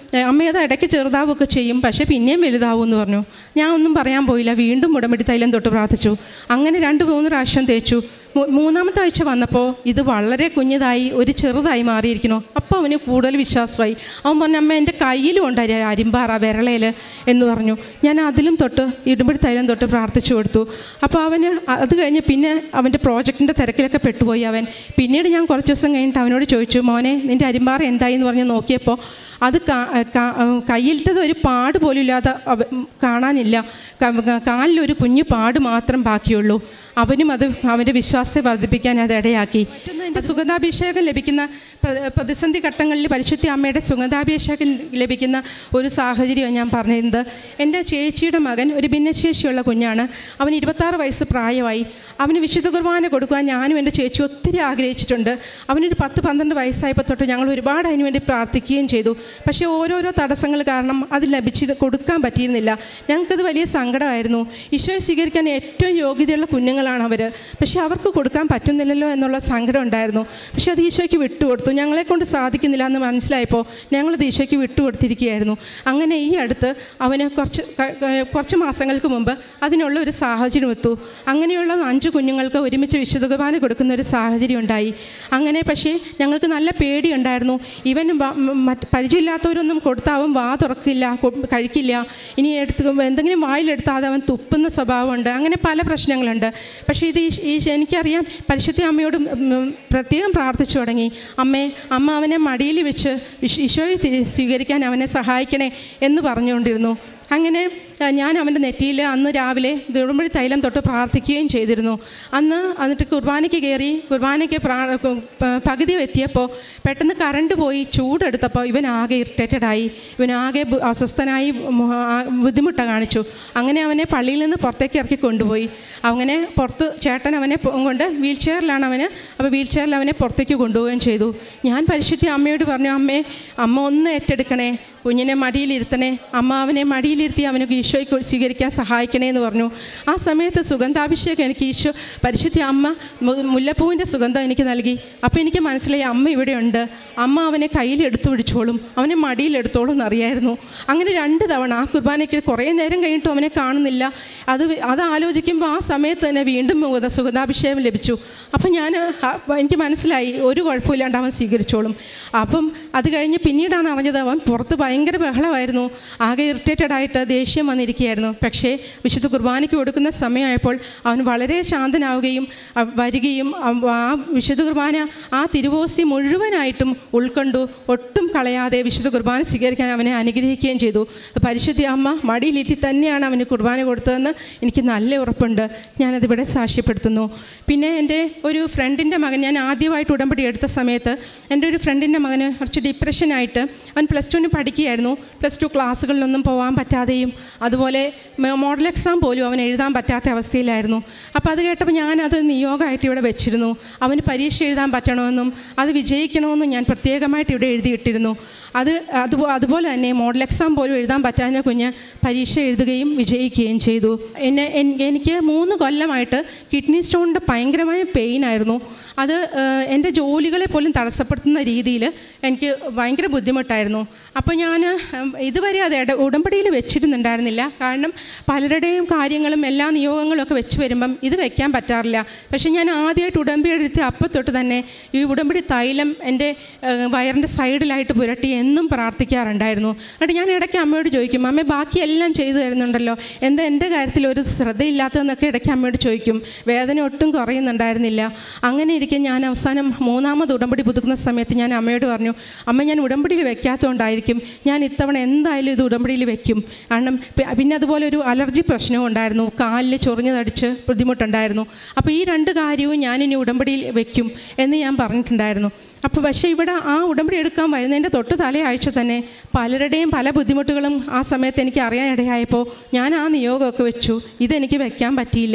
"ഏ, അമ്മ അത് ഇടയ്ക്ക് ചെറുതാവുമൊക്കെ ചെയ്യും പക്ഷേ പിന്നെയും വലുതാവും എന്ന് പറഞ്ഞു ഞാൻ ഒന്നും പറയാൻ പോയില്ല വീണ്ടും ഉടമ്പടി തൈലം തൊട്ട് പ്രാർത്ഥിച്ചു അങ്ങനെ രണ്ട് മൂന്ന് പ്രാവശ്യം തേച്ചു മൂ- മൂന്നാമത്തെ ആഴ്ച വന്നപ്പോൾ ഇത് വളരെ കുഞ്ഞതായി ഒരു ചെറുതായി മാറിയിരിക്കുന്നു അപ്പോൾ അവന് കൂടുതൽ വിശ്വാസമായി അവൻ പറഞ്ഞു അമ്മ എൻ്റെ കയ്യിലും ഉണ്ടായി അരിമ്പാറ വിരളയിൽ എന്ന് പറഞ്ഞു ഞാൻ അതിലും തൊട്ട് ഇടുമ്പടി തൈലം തൊട്ട് പ്രാർത്ഥിച്ചു കൊടുത്തു അപ്പോൾ അവന് അത് കഴിഞ്ഞ് പിന്നെ അവൻ്റെ പ്രോജക്റ്റിൻ്റെ തിരക്കിലൊക്കെ പെട്ടുപോയി അവൻ പിന്നീട് ഞാൻ കുറച്ച് ദിവസം കഴിഞ്ഞിട്ട് അവനോട് ചോദിച്ചു മോനെ നിൻ്റെ അരിമ്പാറ എന്തായി എന്ന് പറഞ്ഞ് നോക്കിയപ്പോൾ അത് കാ- കാ- കയ്യിലത്തത് ഒരു പാട് പോലും ഇല്ലാതെ അവ കാണാനില്ല ക- ക- കാലിലൊരു കുഞ്ഞു പാട് മാത്രം ബാക്കിയുള്ളൂ അവനും അത് അവൻ്റെ വിശ്വാസത്തെ വർദ്ധിപ്പിക്കാൻ അത് ഇടയാക്കി മറ്റൊന്ന് എൻ്റെ സുഗന്ധാഭിഷേകം ലഭിക്കുന്ന പ്ര- പ്രതിസന്ധി ഘട്ടങ്ങളിൽ പരിശുദ്ധി അമ്മയുടെ സുഗന്ധാഭിഷേകം ലഭിക്കുന്ന ഒരു സാഹചര്യമാണ് ഞാൻ പറഞ്ഞിരുന്നത് എൻ്റെ ചേച്ചിയുടെ മകൻ ഒരു ഭിന്നശേഷിയുള്ള കുഞ്ഞാണ് അവന് ഇരുപത്താറ് വയസ്സ് പ്രായമായി അവന് വിശുദ്ധ കുർബാന കൊടുക്കുവാൻ ഞാനും എൻ്റെ ചേച്ചി ഒത്തിരി ആഗ്രഹിച്ചിട്ടുണ്ട് അവനൊരു പത്ത് പന്ത്രണ്ട് വയസ്സായപ്പോൾ തൊട്ട് ഞങ്ങൾ ഒരുപാട് അതിനു വേണ്ടി പ്രാർത്ഥിക്കുകയും ചെയ്തു പക്ഷേ ഓരോരോ തടസ്സങ്ങൾ കാരണം അത് ലഭിച്ച് കൊടുക്കാൻ പറ്റിയിരുന്നില്ല ഞങ്ങൾക്കത് വലിയ സങ്കടമായിരുന്നു ഈശോയെ സ്വീകരിക്കാൻ ഏറ്റവും യോഗ്യതയുള്ള കുഞ്ഞുങ്ങളാണ് അവർ പക്ഷേ അവർക്ക് കൊടുക്കാൻ പറ്റുന്നില്ലല്ലോ എന്നുള്ള സങ്കടം ഉണ്ടായിരുന്നു പക്ഷേ അത് ഈശോയ്ക്ക് വിട്ടുകൊടുത്തു ഞങ്ങളെ കൊണ്ട് സാധിക്കുന്നില്ല എന്ന് മനസ്സിലായപ്പോൾ ഞങ്ങളത് ഈശോയ്ക്ക് വിട്ടുകൊടുത്തിരിക്കുകയായിരുന്നു അങ്ങനെ ഈ അടുത്ത് അവന് കുറച്ച് ക- ക- കുറച്ച് മാസങ്ങൾക്ക് മുമ്പ് അതിനുള്ള ഒരു സാഹചര്യം എത്തു അങ്ങനെയുള്ള അഞ്ച് കുഞ്ഞുങ്ങൾക്ക് ഒരുമിച്ച് വിശുദ്ധ കുർബാന കൊടുക്കുന്ന ഒരു സാഹചര്യം ഉണ്ടായി അങ്ങനെ പക്ഷേ ഞങ്ങൾക്ക് നല്ല പേടിയുണ്ടായിരുന്നു ഇവൻ വ- മ- മറ്റ് പരിചയമില്ലാത്തവരൊന്നും കൊടുത്താവും വാ തുറക്കില്ല കൊ- കഴിക്കില്ല ഇനി എടുത്ത് എന്തെങ്കിലും വായിലെടുത്താൽ അത് അവൻ തുപ്പുന്ന സ്വഭാവമുണ്ട് അങ്ങനെ പല പ്രശ്നങ്ങളുണ്ട് പക്ഷേ ഇത് ഈ ഈ എനിക്കറിയാം പരിശുദ്ധ അമ്മയോട് ഉം, പ്രത്യേകം പ്രാർത്ഥിച്ചു തുടങ്ങി അമ്മേ അമ്മ അവനെ മടിയിൽ വെച്ച് ഈശോ- ഈശോയെ തി- സ്വീകരിക്കാൻ അവനെ സഹായിക്കണേ എന്ന് പറഞ്ഞുകൊണ്ടിരുന്നു അങ്ങനെ ആ, ഞാൻ അവൻ്റെ നെറ്റിയിൽ അന്ന് രാവിലെ നെടുമ്പഴി തൈലം തൊട്ട് പ്രാർത്ഥിക്കുകയും ചെയ്തിരുന്നു അന്ന് എന്നിട്ട് കുർബാനയ്ക്ക് കയറി കുർബാനയ്ക്ക് പ്രാ കു- പ- പകുതി എത്തിയപ്പോൾ പെട്ടെന്ന് കറണ്ട് പോയി ചൂടെടുത്തപ്പോൾ ഇവൻ ആകെ ഇറിറ്റേറ്റഡായി ഇവൻ ആകെ ബു- അസ്വസ്ഥനായി മു- ആ, ബുദ്ധിമുട്ട് കാണിച്ചു അങ്ങനെ അവനെ പള്ളിയിൽ നിന്ന് പുറത്തേക്ക് ഇറക്കി കൊണ്ടുപോയി അങ്ങനെ പുറത്ത് ചേട്ടൻ അവനെ പൊ- കൊണ്ട് വീൽ ചെയറിലാണ് അവന് അപ്പോൾ വീൽ ചെയറിൽ അവനെ പുറത്തേക്ക് കൊണ്ടുപോവുകയും ചെയ്തു ഞാൻ പരിശുദ്ധി അമ്മയോട് പറഞ്ഞു അമ്മേ അമ്മ ഒന്ന് ഏറ്റെടുക്കണേ കുഞ്ഞിനെ മടിയിലിരുത്തണേ അമ്മ അവനെ മടിയിലിരുത്തി അവന് ഈശോയ്ക്ക് സ്വീകരിക്കാൻ സഹായിക്കണേ എന്ന് പറഞ്ഞു ആ സമയത്ത് സുഗന്ധാഭിഷേകം എനിക്ക് ഈശോ പരിശുദ്ധ അമ്മ മു- മുല്ലപ്പൂവിൻ്റെ സുഗന്ധം എനിക്ക് നൽകി അപ്പോൾ എനിക്ക് മനസ്സിലായി അമ്മ ഇവിടെയുണ്ട് അമ്മ അവനെ കയ്യിൽ എടുത്തു പിടിച്ചോളും അവനെ മടിയിലെടുത്തോളും എന്നറിയായിരുന്നു അങ്ങനെ രണ്ട് തവണ ആ കുർബാനയ്ക്ക് കുറേ നേരം കഴിഞ്ഞിട്ടും അവനെ കാണുന്നില്ല അത് വി- അത് ആലോചിക്കുമ്പോൾ ആ സമയത്ത് തന്നെ വീണ്ടും മുഖ- സുഗന്ധാഭിഷേകം ലഭിച്ചു അപ്പം ഞാൻ ആ, എനിക്ക് മനസ്സിലായി ഒരു കുഴപ്പമില്ലാണ്ട് അവൻ സ്വീകരിച്ചോളും അപ്പം അത് കഴിഞ്ഞ് പിന്നീടാണ് അറിഞ്ഞത് അവൻ പുറത്ത് ഭയങ്കര ബഹളമായിരുന്നു ആകെ ഇറിറ്റേറ്റഡ് ആയിട്ട് ദേഷ്യം വന്നിരിക്കുകയായിരുന്നു പക്ഷേ വിശുദ്ധ കുർബാനയ്ക്ക് കൊടുക്കുന്ന സമയമായപ്പോൾ അവൻ വളരെ ശാന്തനാവുകയും അ, വരികയും അ- ആ വിശുദ്ധ കുർബാന ആ തിരുവോസ്തി മുഴുവനായിട്ടും ഉൾക്കൊണ്ടു ഒട്ടും കളയാതെ വിശുദ്ധ കുർബാന സ്വീകരിക്കാൻ അവനെ അനുഗ്രഹിക്കുകയും ചെയ്തു പരിശുദ്ധി അമ്മ മടിയിലെത്തി തന്നെയാണ് അവന് കുർബാന കൊടുത്തതെന്ന് എനിക്ക് നല്ല ഉറപ്പുണ്ട് ഞാനതിവിടെ സാക്ഷ്യപ്പെടുത്തുന്നു പിന്നെ എൻ്റെ ഒരു ഫ്രണ്ടിൻ്റെ മകൻ ഞാൻ ആദ്യമായിട്ട് ഉടമ്പടി എടുത്ത സമയത്ത് എൻ്റെ ഒരു ഫ്രണ്ടിൻ്റെ മകന് കുറച്ച് ഡിപ്രഷനായിട്ട് അവൻ പ്ലസ് ടുവിന് പഠിക്കുകയായിരുന്നു പ്ലസ് ടു ക്ലാസ്സുകളിലൊന്നും പോകാൻ പറ്റാതെയും അതുപോലെ മ- മോഡൽ എക്സാം പോലും അവൻ എഴുതാൻ പറ്റാത്ത അവസ്ഥയിലായിരുന്നു അപ്പോൾ അത് കേട്ടപ്പോൾ ഞാനത് നിയോഗമായിട്ട് ഇവിടെ വെച്ചിരുന്നു അവന് പരീക്ഷ എഴുതാൻ പറ്റണമെന്നും അത് വിജയിക്കണമെന്നും ഞാൻ പ്രത്യേകമായിട്ട് ഇവിടെ എഴുതിയിട്ടിരുന്നു അത് അതുപോ അതുപോലെ തന്നെ മോഡൽ എക്സാം പോലും എഴുതാൻ പറ്റാഞ്ഞ കുഞ്ഞ് പരീക്ഷ എഴുതുകയും വിജയിക്കുകയും ചെയ്തു എന്നെ എൻ- എനിക്ക് മൂന്ന് കൊല്ലമായിട്ട് കിഡ്നി സ്റ്റോണിൻ്റെ ഭയങ്കരമായ പെയിൻ ആയിരുന്നു അത് ഏഹ്, എൻ്റെ ജോലികളെ പോലും തടസ്സപ്പെടുത്തുന്ന രീതിയിൽ എനിക്ക് ഭയങ്കര ബുദ്ധിമുട്ടായിരുന്നു അപ്പോൾ ഞാൻ ഉം, ഇതുവരെ അത് ഇട ഉടമ്പടിയിൽ വെച്ചിരുന്നുണ്ടായിരുന്നില്ല കാരണം പലരുടെയും കാര്യങ്ങളും എല്ലാ നിയോഗങ്ങളും ഒക്കെ വെച്ച് വരുമ്പം ഇത് വെക്കാൻ പറ്റാറില്ല പക്ഷേ ഞാൻ ആദ്യമായിട്ട് ഉടമ്പടി എടുത്ത് അപ്പം തൊട്ട് തന്നെ ഈ ഉടമ്പടി തൈലം എൻ്റെ ഏഹ്, വയറിൻ്റെ സൈഡിലായിട്ട് പുരട്ടി എന്നും പ്രാർത്ഥിക്കാറുണ്ടായിരുന്നു എന്നിട്ട് ഞാൻ ഇടയ്ക്ക് അമ്മയോട് ചോദിക്കും അമ്മ ബാക്കി എല്ലാം ചെയ്തു തരുന്നുണ്ടല്ലോ എന്താ എൻ്റെ കാര്യത്തിൽ ഒരു ശ്രദ്ധയില്ലാത്തതെന്നൊക്കെ ഇടയ്ക്ക് അമ്മയോട് ചോദിക്കും വേദന ഒട്ടും കുറയുന്നുണ്ടായിരുന്നില്ല അങ്ങനെ ഇരിക്കെ ഞാൻ അവസാനം മൂന്നാമത് ഉടമ്പടി പുതുക്കുന്ന സമയത്ത് ഞാൻ അമ്മയോട് പറഞ്ഞു അമ്മ ഞാൻ ഉടമ്പടിയിൽ വെക്കാത്തതുകൊണ്ടായിരിക്കും ഞാൻ ഇത്തവണ എന്തായാലും ഇത് ഉടമ്പടിയിൽ വെക്കും കാരണം പി- പിന്നെ അതുപോലെ ഒരു അലർജി പ്രശ്നവും ഉണ്ടായിരുന്നു കാലിൽ ചൊറിഞ്ഞു തടിച്ച് ബുദ്ധിമുട്ടുണ്ടായിരുന്നു അപ്പോൾ ഈ രണ്ട് കാര്യവും ഞാനിനി ഉടമ്പടിയിൽ വെക്കും എന്ന് ഞാൻ പറഞ്ഞിട്ടുണ്ടായിരുന്നു അപ്പോൾ പക്ഷേ ഇവിടെ ആ ഉടമ്പടി എടുക്കാൻ വരുന്നതിൻ്റെ തൊട്ട് തലയാഴ്ച തന്നെ പലരുടെയും പല ബുദ്ധിമുട്ടുകളും ആ സമയത്ത് എനിക്ക് അറിയാനിടയായപ്പോൾ ഞാൻ ആ നിയോഗമൊക്കെ വെച്ചു ഇതെനിക്ക് വെക്കാൻ പറ്റിയില്ല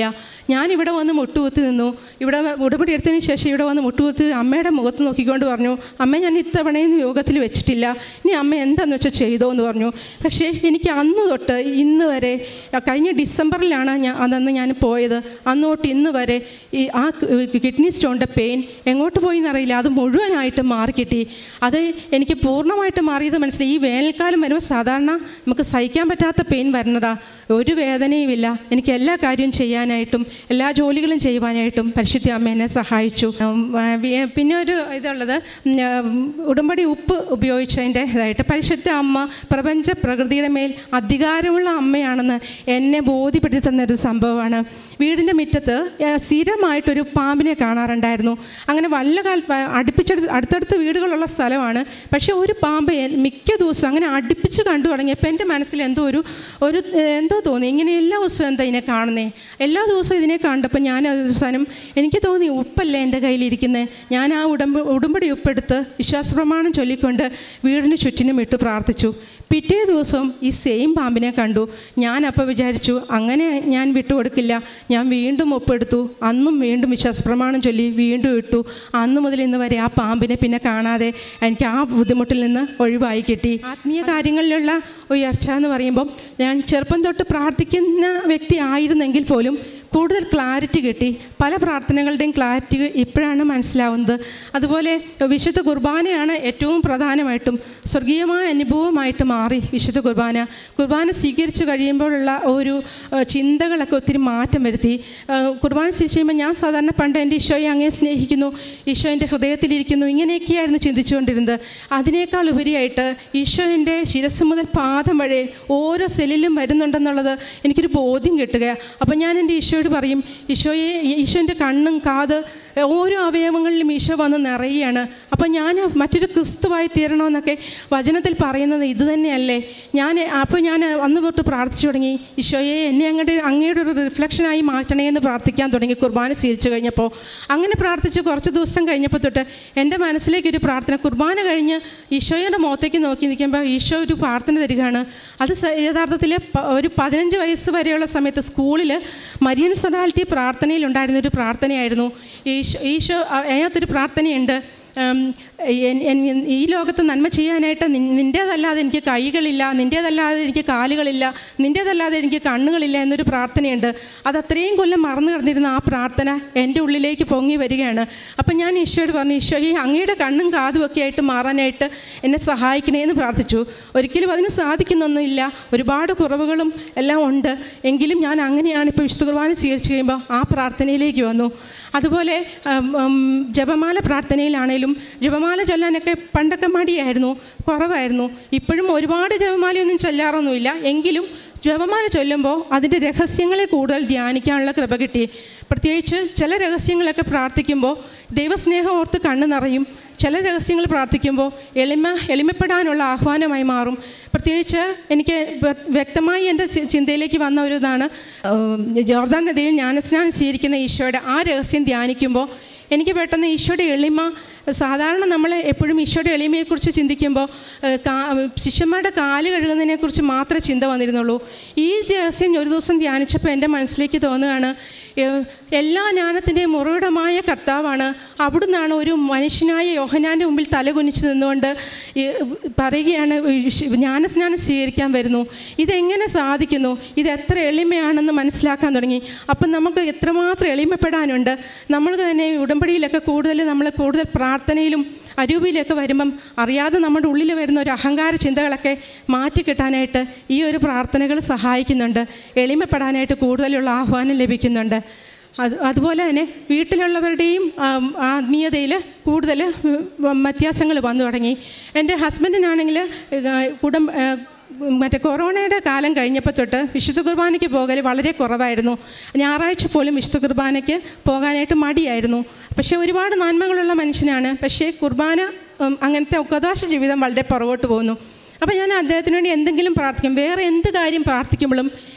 ഞാനിവിടെ വന്ന് മുട്ടുകുത്തി നിന്നു ഇവിടെ വ- ഉടമ്പടി എടുത്തതിന് ശേഷം ഇവിടെ വന്ന് മുട്ടുകുത്തി അമ്മയുടെ മുഖത്ത് നോക്കിക്കൊണ്ട് പറഞ്ഞു അമ്മ ഞാൻ ഇത്തവണയും യോഗത്തിൽ വെച്ചിട്ടില്ല ഇനി അമ്മ എന്താണെന്ന് വെച്ചാൽ ചെയ്തോ എന്ന് പറഞ്ഞു പക്ഷേ എനിക്ക് അന്ന് തൊട്ട് ഇന്ന് വരെ ആ കഴിഞ്ഞ ഡിസംബറിലാണ് ഞാൻ അന്ന് ഞാൻ പോയത് അന്ന് തൊട്ട് ഇന്ന് വരെ ഈ ആ കിഡ്നി സ്റ്റോണിൻ്റെ പെയിൻ എങ്ങോട്ട് പോയി എന്നറിയില്ല അത് മുഴുവനായിട്ട് മാറിക്കിട്ടി അത് എനിക്ക് പൂർണ്ണമായിട്ട് മാറിയത് മനസ്സിലായി ഈ വേനൽക്കാലം വരുമ്പോൾ സാധാരണ നമുക്ക് സഹിക്കാൻ പറ്റാത്ത പെയിൻ വരുന്നതാ ഒരു വേദനയുമില്ല എനിക്ക് എല്ലാ കാര്യവും ചെയ്യാനായിട്ടും എല്ലാ ജോലികളും ചെയ്യുവാനായിട്ടും പരിശുദ്ധ അമ്മ എന്നെ സഹായിച്ചു ഉം, ആ, വി- പിന്നെ ഒരു ഇതുള്ളത് ഉം, ആ, ഉടമ്പടി ഉപ്പ് ഉപയോഗിച്ചതിൻ്റെ ഇതായിട്ട് പരിശുദ്ധ അമ്മ പ്രപഞ്ച പ്രകൃതിയുടെ മേൽ അധികാരമുള്ള അമ്മയാണെന്ന് എന്നെ ബോധ്യപ്പെടുത്തി തന്നൊരു സംഭവമാണ് വീടിൻ്റെ മുറ്റത്ത് ആ, സ്ഥിരമായിട്ടൊരു പാമ്പിനെ കാണാറുണ്ടായിരുന്നു അങ്ങനെ വല്ല കാൽ അടുപ്പിച്ചടുത്ത് അടുത്തടുത്ത വീടുകളുള്ള സ്ഥലമാണ് പക്ഷേ ഒരു പാമ്പ് എ- മിക്ക ദിവസവും അങ്ങനെ അടുപ്പിച്ച് കണ്ടു തുടങ്ങിയപ്പോൾ എൻ്റെ മനസ്സിൽ എന്തോ ഒരു ഒരു ഏഹ്, എന്തോ തോന്നി ഇങ്ങനെ എല്ലാ ദിവസവും എന്താ ഇതിനെ കാണുന്നേ എല്ലാ ദിവസവും ഇതിനെ കണ്ടപ്പോൾ ഞാൻ അവസാനം എനിക്ക് തോന്നി ഉപ്പല്ലേ എൻ്റെ കയ്യിലിരിക്കുന്നത് ഞാൻ ആ ഉടമ്പ് ഉടുമ്പടി ഉപ്പെടുത്ത് വിശ്വാസപ്രമാണം ചൊല്ലിക്കൊണ്ട് വീടിന് ചുറ്റിനും ഇട്ട് പ്രാർത്ഥിച്ചു പിറ്റേ ദിവസം ഈ സെയിം പാമ്പിനെ കണ്ടു ഞാൻ അപ്പോൾ വിചാരിച്ചു അങ്ങനെ ഞാൻ വിട്ടുകൊടുക്കില്ല ഞാൻ വീണ്ടും ഒപ്പെടുത്തു അന്നും വീണ്ടും വിശ്വാസപ്രമാണം ചൊല്ലി വീണ്ടും ഇട്ടു അന്ന് മുതൽ ഇന്ന് വരെ ആ പാമ്പിനെ പിന്നെ കാണാതെ എനിക്ക് ആ ബുദ്ധിമുട്ടിൽ നിന്ന് ഒഴിവായി കിട്ടി ആത്മീയ കാര്യങ്ങളിലുള്ള ഉയർച്ച എന്ന് പറയുമ്പം ഞാൻ ചെറുപ്പം തൊട്ട് പ്രാർത്ഥിക്കുന്ന വ്യക്തി ആയിരുന്നെങ്കിൽ പോലും കൂടുതൽ ക്ലാരിറ്റി കിട്ടി പല പ്രാർത്ഥനകളുടെയും ക്ലാരിറ്റി ഇപ്പോഴാണ് മനസ്സിലാവുന്നത് അതുപോലെ വിശുദ്ധ കുർബാനയാണ് ഏറ്റവും പ്രധാനമായിട്ടും സ്വർഗീയമായ അനുഭവമായിട്ട് മാറി വിശുദ്ധ കുർബാന കുർബാന സ്വീകരിച്ചു കഴിയുമ്പോഴുള്ള ഒരു ഏഹ്, ചിന്തകളൊക്കെ ഒത്തിരി മാറ്റം വരുത്തി ഏഹ്, കുർബാന സ്വീകരിച്ച് കഴിയുമ്പോൾ ഞാൻ സാധാരണ പണ്ട് എൻ്റെ ഈശോയെ അങ്ങേ സ്നേഹിക്കുന്നു ഈശോ എൻ്റെ ഹൃദയത്തിലിരിക്കുന്നു ഇങ്ങനെയൊക്കെയായിരുന്നു ചിന്തിച്ചുകൊണ്ടിരുന്നത് അതിനേക്കാൾ ഉപരിയായിട്ട് ഈശോ എൻ്റെ ശിരസ് മുതൽ പാദം വരെ ഓരോ സെല്ലിലും വരുന്നുണ്ടെന്നുള്ളത് എനിക്കൊരു ബോധ്യം കിട്ടുക അപ്പം ഞാൻ എൻ്റെ ഈശോയോട് പറയും ഈശോയെ ഈശോൻ്റെ കണ്ണും കാത് ഓരോ അവയവങ്ങളിലും ഈശോ വന്ന് നിറയുകയാണ് അപ്പം ഞാൻ മറ്റൊരു ക്രിസ്തുവായി തീരണമെന്നൊക്കെ വചനത്തിൽ പറയുന്നത് ഇത് തന്നെയല്ലേ ഞാൻ അപ്പോൾ ഞാൻ അന്ന് തൊട്ട് പ്രാർത്ഥിച്ചു തുടങ്ങി ഈശോയെ എന്നെ അങ്ങോട്ട് അങ്ങയുടെ ഒരു റിഫ്ലക്ഷനായി മാറ്റണേ എന്ന് പ്രാർത്ഥിക്കാൻ തുടങ്ങി കുർബാന സ്വീകരിച്ചു കഴിഞ്ഞപ്പോൾ അങ്ങനെ പ്രാർത്ഥിച്ച് കുറച്ച് ദിവസം കഴിഞ്ഞപ്പോൾ തൊട്ട് എൻ്റെ മനസ്സിലേക്ക് ഒരു പ്രാർത്ഥന കുർബാന കഴിഞ്ഞ് ഈശോയുടെ മുഖത്തേക്ക് നോക്കി നിൽക്കുമ്പോൾ ഈശോ ഒരു പ്രാർത്ഥന തരികയാണ് അത് സ- യഥാർത്ഥത്തിൽ പ- ഒരു പതിനഞ്ച് വയസ്സ് വരെയുള്ള സമയത്ത് സ്കൂളിൽ മരിയൻ സൊഡാലിറ്റി പ്രാർത്ഥനയിലുണ്ടായിരുന്ന ഒരു പ്രാർത്ഥനയായിരുന്നു ഈശോ ഈശോ അ- അതിനകത്തൊരു പ്രാർത്ഥനയുണ്ട് ഉം, എൻ- എൻ- ഈ ലോകത്ത് നന്മ ചെയ്യാനായിട്ട് നിൻ- നിൻ്റേതല്ലാതെ എനിക്ക് കൈകളില്ല നിൻ്റേതല്ലാതെ എനിക്ക് കാലുകളില്ല നിൻ്റേതല്ലാതെ എനിക്ക് കണ്ണുകളില്ല എന്നൊരു പ്രാർത്ഥനയുണ്ട് അത് അത്രയും കൊല്ലം മറന്നു കിടന്നിരുന്ന ആ പ്രാർത്ഥന എൻ്റെ ഉള്ളിലേക്ക് പൊങ്ങി വരികയാണ് അപ്പം ഞാൻ ഈശോയോട് പറഞ്ഞു ഈശോ ഈ അങ്ങയുടെ കണ്ണും കാതും ഒക്കെ ആയിട്ട് മാറാനായിട്ട് എന്നെ സഹായിക്കണേ എന്ന് പ്രാർത്ഥിച്ചു ഒരിക്കലും അതിന് സാധിക്കുന്നൊന്നുമില്ല ഒരുപാട് കുറവുകളും എല്ലാം ഉണ്ട് എങ്കിലും ഞാൻ അങ്ങനെയാണ് ഇപ്പോൾ വിശുദ്ധ കുർബാന സ്വീകരിച്ചു കഴിയുമ്പോൾ ആ പ്രാർത്ഥനയിലേക്ക് വന്നു അതുപോലെ ഉം, ഉം, ജപമാല പ്രാർത്ഥനയിലാണേലും ജപമാല ചൊല്ലാനൊക്കെ പണ്ടൊക്കെ മടിയായിരുന്നു കുറവായിരുന്നു ഇപ്പോഴും ഒരുപാട് ജപമാലയൊന്നും ചൊല്ലാറൊന്നുമില്ല എങ്കിലും ജപമാല ചൊല്ലുമ്പോൾ അതിൻ്റെ രഹസ്യങ്ങളെ കൂടുതൽ ധ്യാനിക്കാനുള്ള കൃപ കിട്ടി പ്രത്യേകിച്ച് ചില രഹസ്യങ്ങളൊക്കെ പ്രാർത്ഥിക്കുമ്പോൾ ദൈവസ്നേഹം ഓർത്ത് കണ്ണ് നിറയും ചില രഹസ്യങ്ങൾ പ്രാർത്ഥിക്കുമ്പോൾ എളിമ എളിമപ്പെടാനുള്ള ആഹ്വാനമായി മാറും പ്രത്യേകിച്ച് എനിക്ക് വ്യ- വ്യക്തമായി എൻ്റെ ചി- ചിന്തയിലേക്ക് വന്ന ഒരു ഇതാണ് ഉം, ജോർദാൻ നദിയിൽ ജ്ഞാനസ്നാനം സ്വീകരിക്കുന്ന ഈശോയുടെ ആ രഹസ്യം ധ്യാനിക്കുമ്പോൾ എനിക്ക് പെട്ടെന്ന് ഈശോയുടെ എളിമ സാധാരണ നമ്മൾ എപ്പോഴും ഈശോയുടെ എളിമയെക്കുറിച്ച് ചിന്തിക്കുമ്പോൾ ഏഹ്, കാ- ശിഷ്യന്മാരുടെ കാല് കഴുകുന്നതിനെക്കുറിച്ച് മാത്രമേ ചിന്ത വന്നിരുന്നുള്ളൂ ഈ രഹസ്യം ഒരു ദിവസം ധ്യാനിച്ചപ്പോൾ എൻ്റെ മനസ്സിലേക്ക് തോന്നുകയാണ് ഏഹ്, എല്ലാ ജ്ഞാനത്തിൻ്റെയും ഉറവിടമായ കർത്താവാണ് അവിടുന്നാണ് ഒരു മനുഷ്യനായ യോഹനാൻ്റെ മുമ്പിൽ തലകുനിച്ച് നിന്നുകൊണ്ട് ഈ പറയുകയാണ് ഈ ജ്ഞാനസ്നാനം സ്വീകരിക്കാൻ വരുന്നു ഇതെങ്ങനെ സാധിക്കുന്നു ഇത് എത്ര എളിമയാണെന്ന് മനസ്സിലാക്കാൻ തുടങ്ങി അപ്പം നമുക്ക് എത്രമാത്രം എളിമപ്പെടാനുണ്ട് നമ്മൾക്ക് തന്നെ ഉടമ്പടിയിലൊക്കെ കൂടുതൽ നമ്മൾ കൂടുതൽ പ്രാർത്ഥനയിലും അരൂപിയിലൊക്കെ വരുമ്പം അറിയാതെ നമ്മുടെ ഉള്ളിൽ വരുന്ന ഒരു അഹങ്കാര ചിന്തകളൊക്കെ മാറ്റിക്കിട്ടാനായിട്ട് ഈ ഒരു പ്രാർത്ഥനകൾ സഹായിക്കുന്നുണ്ട് എളിമപ്പെടാനായിട്ട് കൂടുതലുള്ള ആഹ്വാനം ലഭിക്കുന്നുണ്ട് അത് അതുപോലെ തന്നെ വീട്ടിലുള്ളവരുടെയും ആം, ആത്മീയതയിൽ കൂടുതൽ വ്യത്യാസങ്ങൾ വന്നു തുടങ്ങി എൻ്റെ ഹസ്ബൻഡിനാണെങ്കിൽ കുടുംബ മറ്റേ കൊറോണയുടെ കാലം കഴിഞ്ഞപ്പോൾ തൊട്ട് വിശുദ്ധ കുർബാനയ്ക്ക് പോകൽ വളരെ കുറവായിരുന്നു ഞായറാഴ്ച പോലും വിശുദ്ധ കുർബാനയ്ക്ക് പോകാനായിട്ട് മടിയായിരുന്നു പക്ഷേ ഒരുപാട് നന്മകളുള്ള മനുഷ്യനാണ് പക്ഷേ കുർബാന ഉം, അങ്ങനത്തെ ഉപദാശ ജീവിതം വളരെ പുറകോട്ട് പോകുന്നു അപ്പോൾ ഞാൻ അദ്ദേഹത്തിന് വേണ്ടി എന്തെങ്കിലും പ്രാർത്ഥിക്കും വേറെ എന്ത് കാര്യം പ്രാർത്ഥിക്കുമ്പോഴും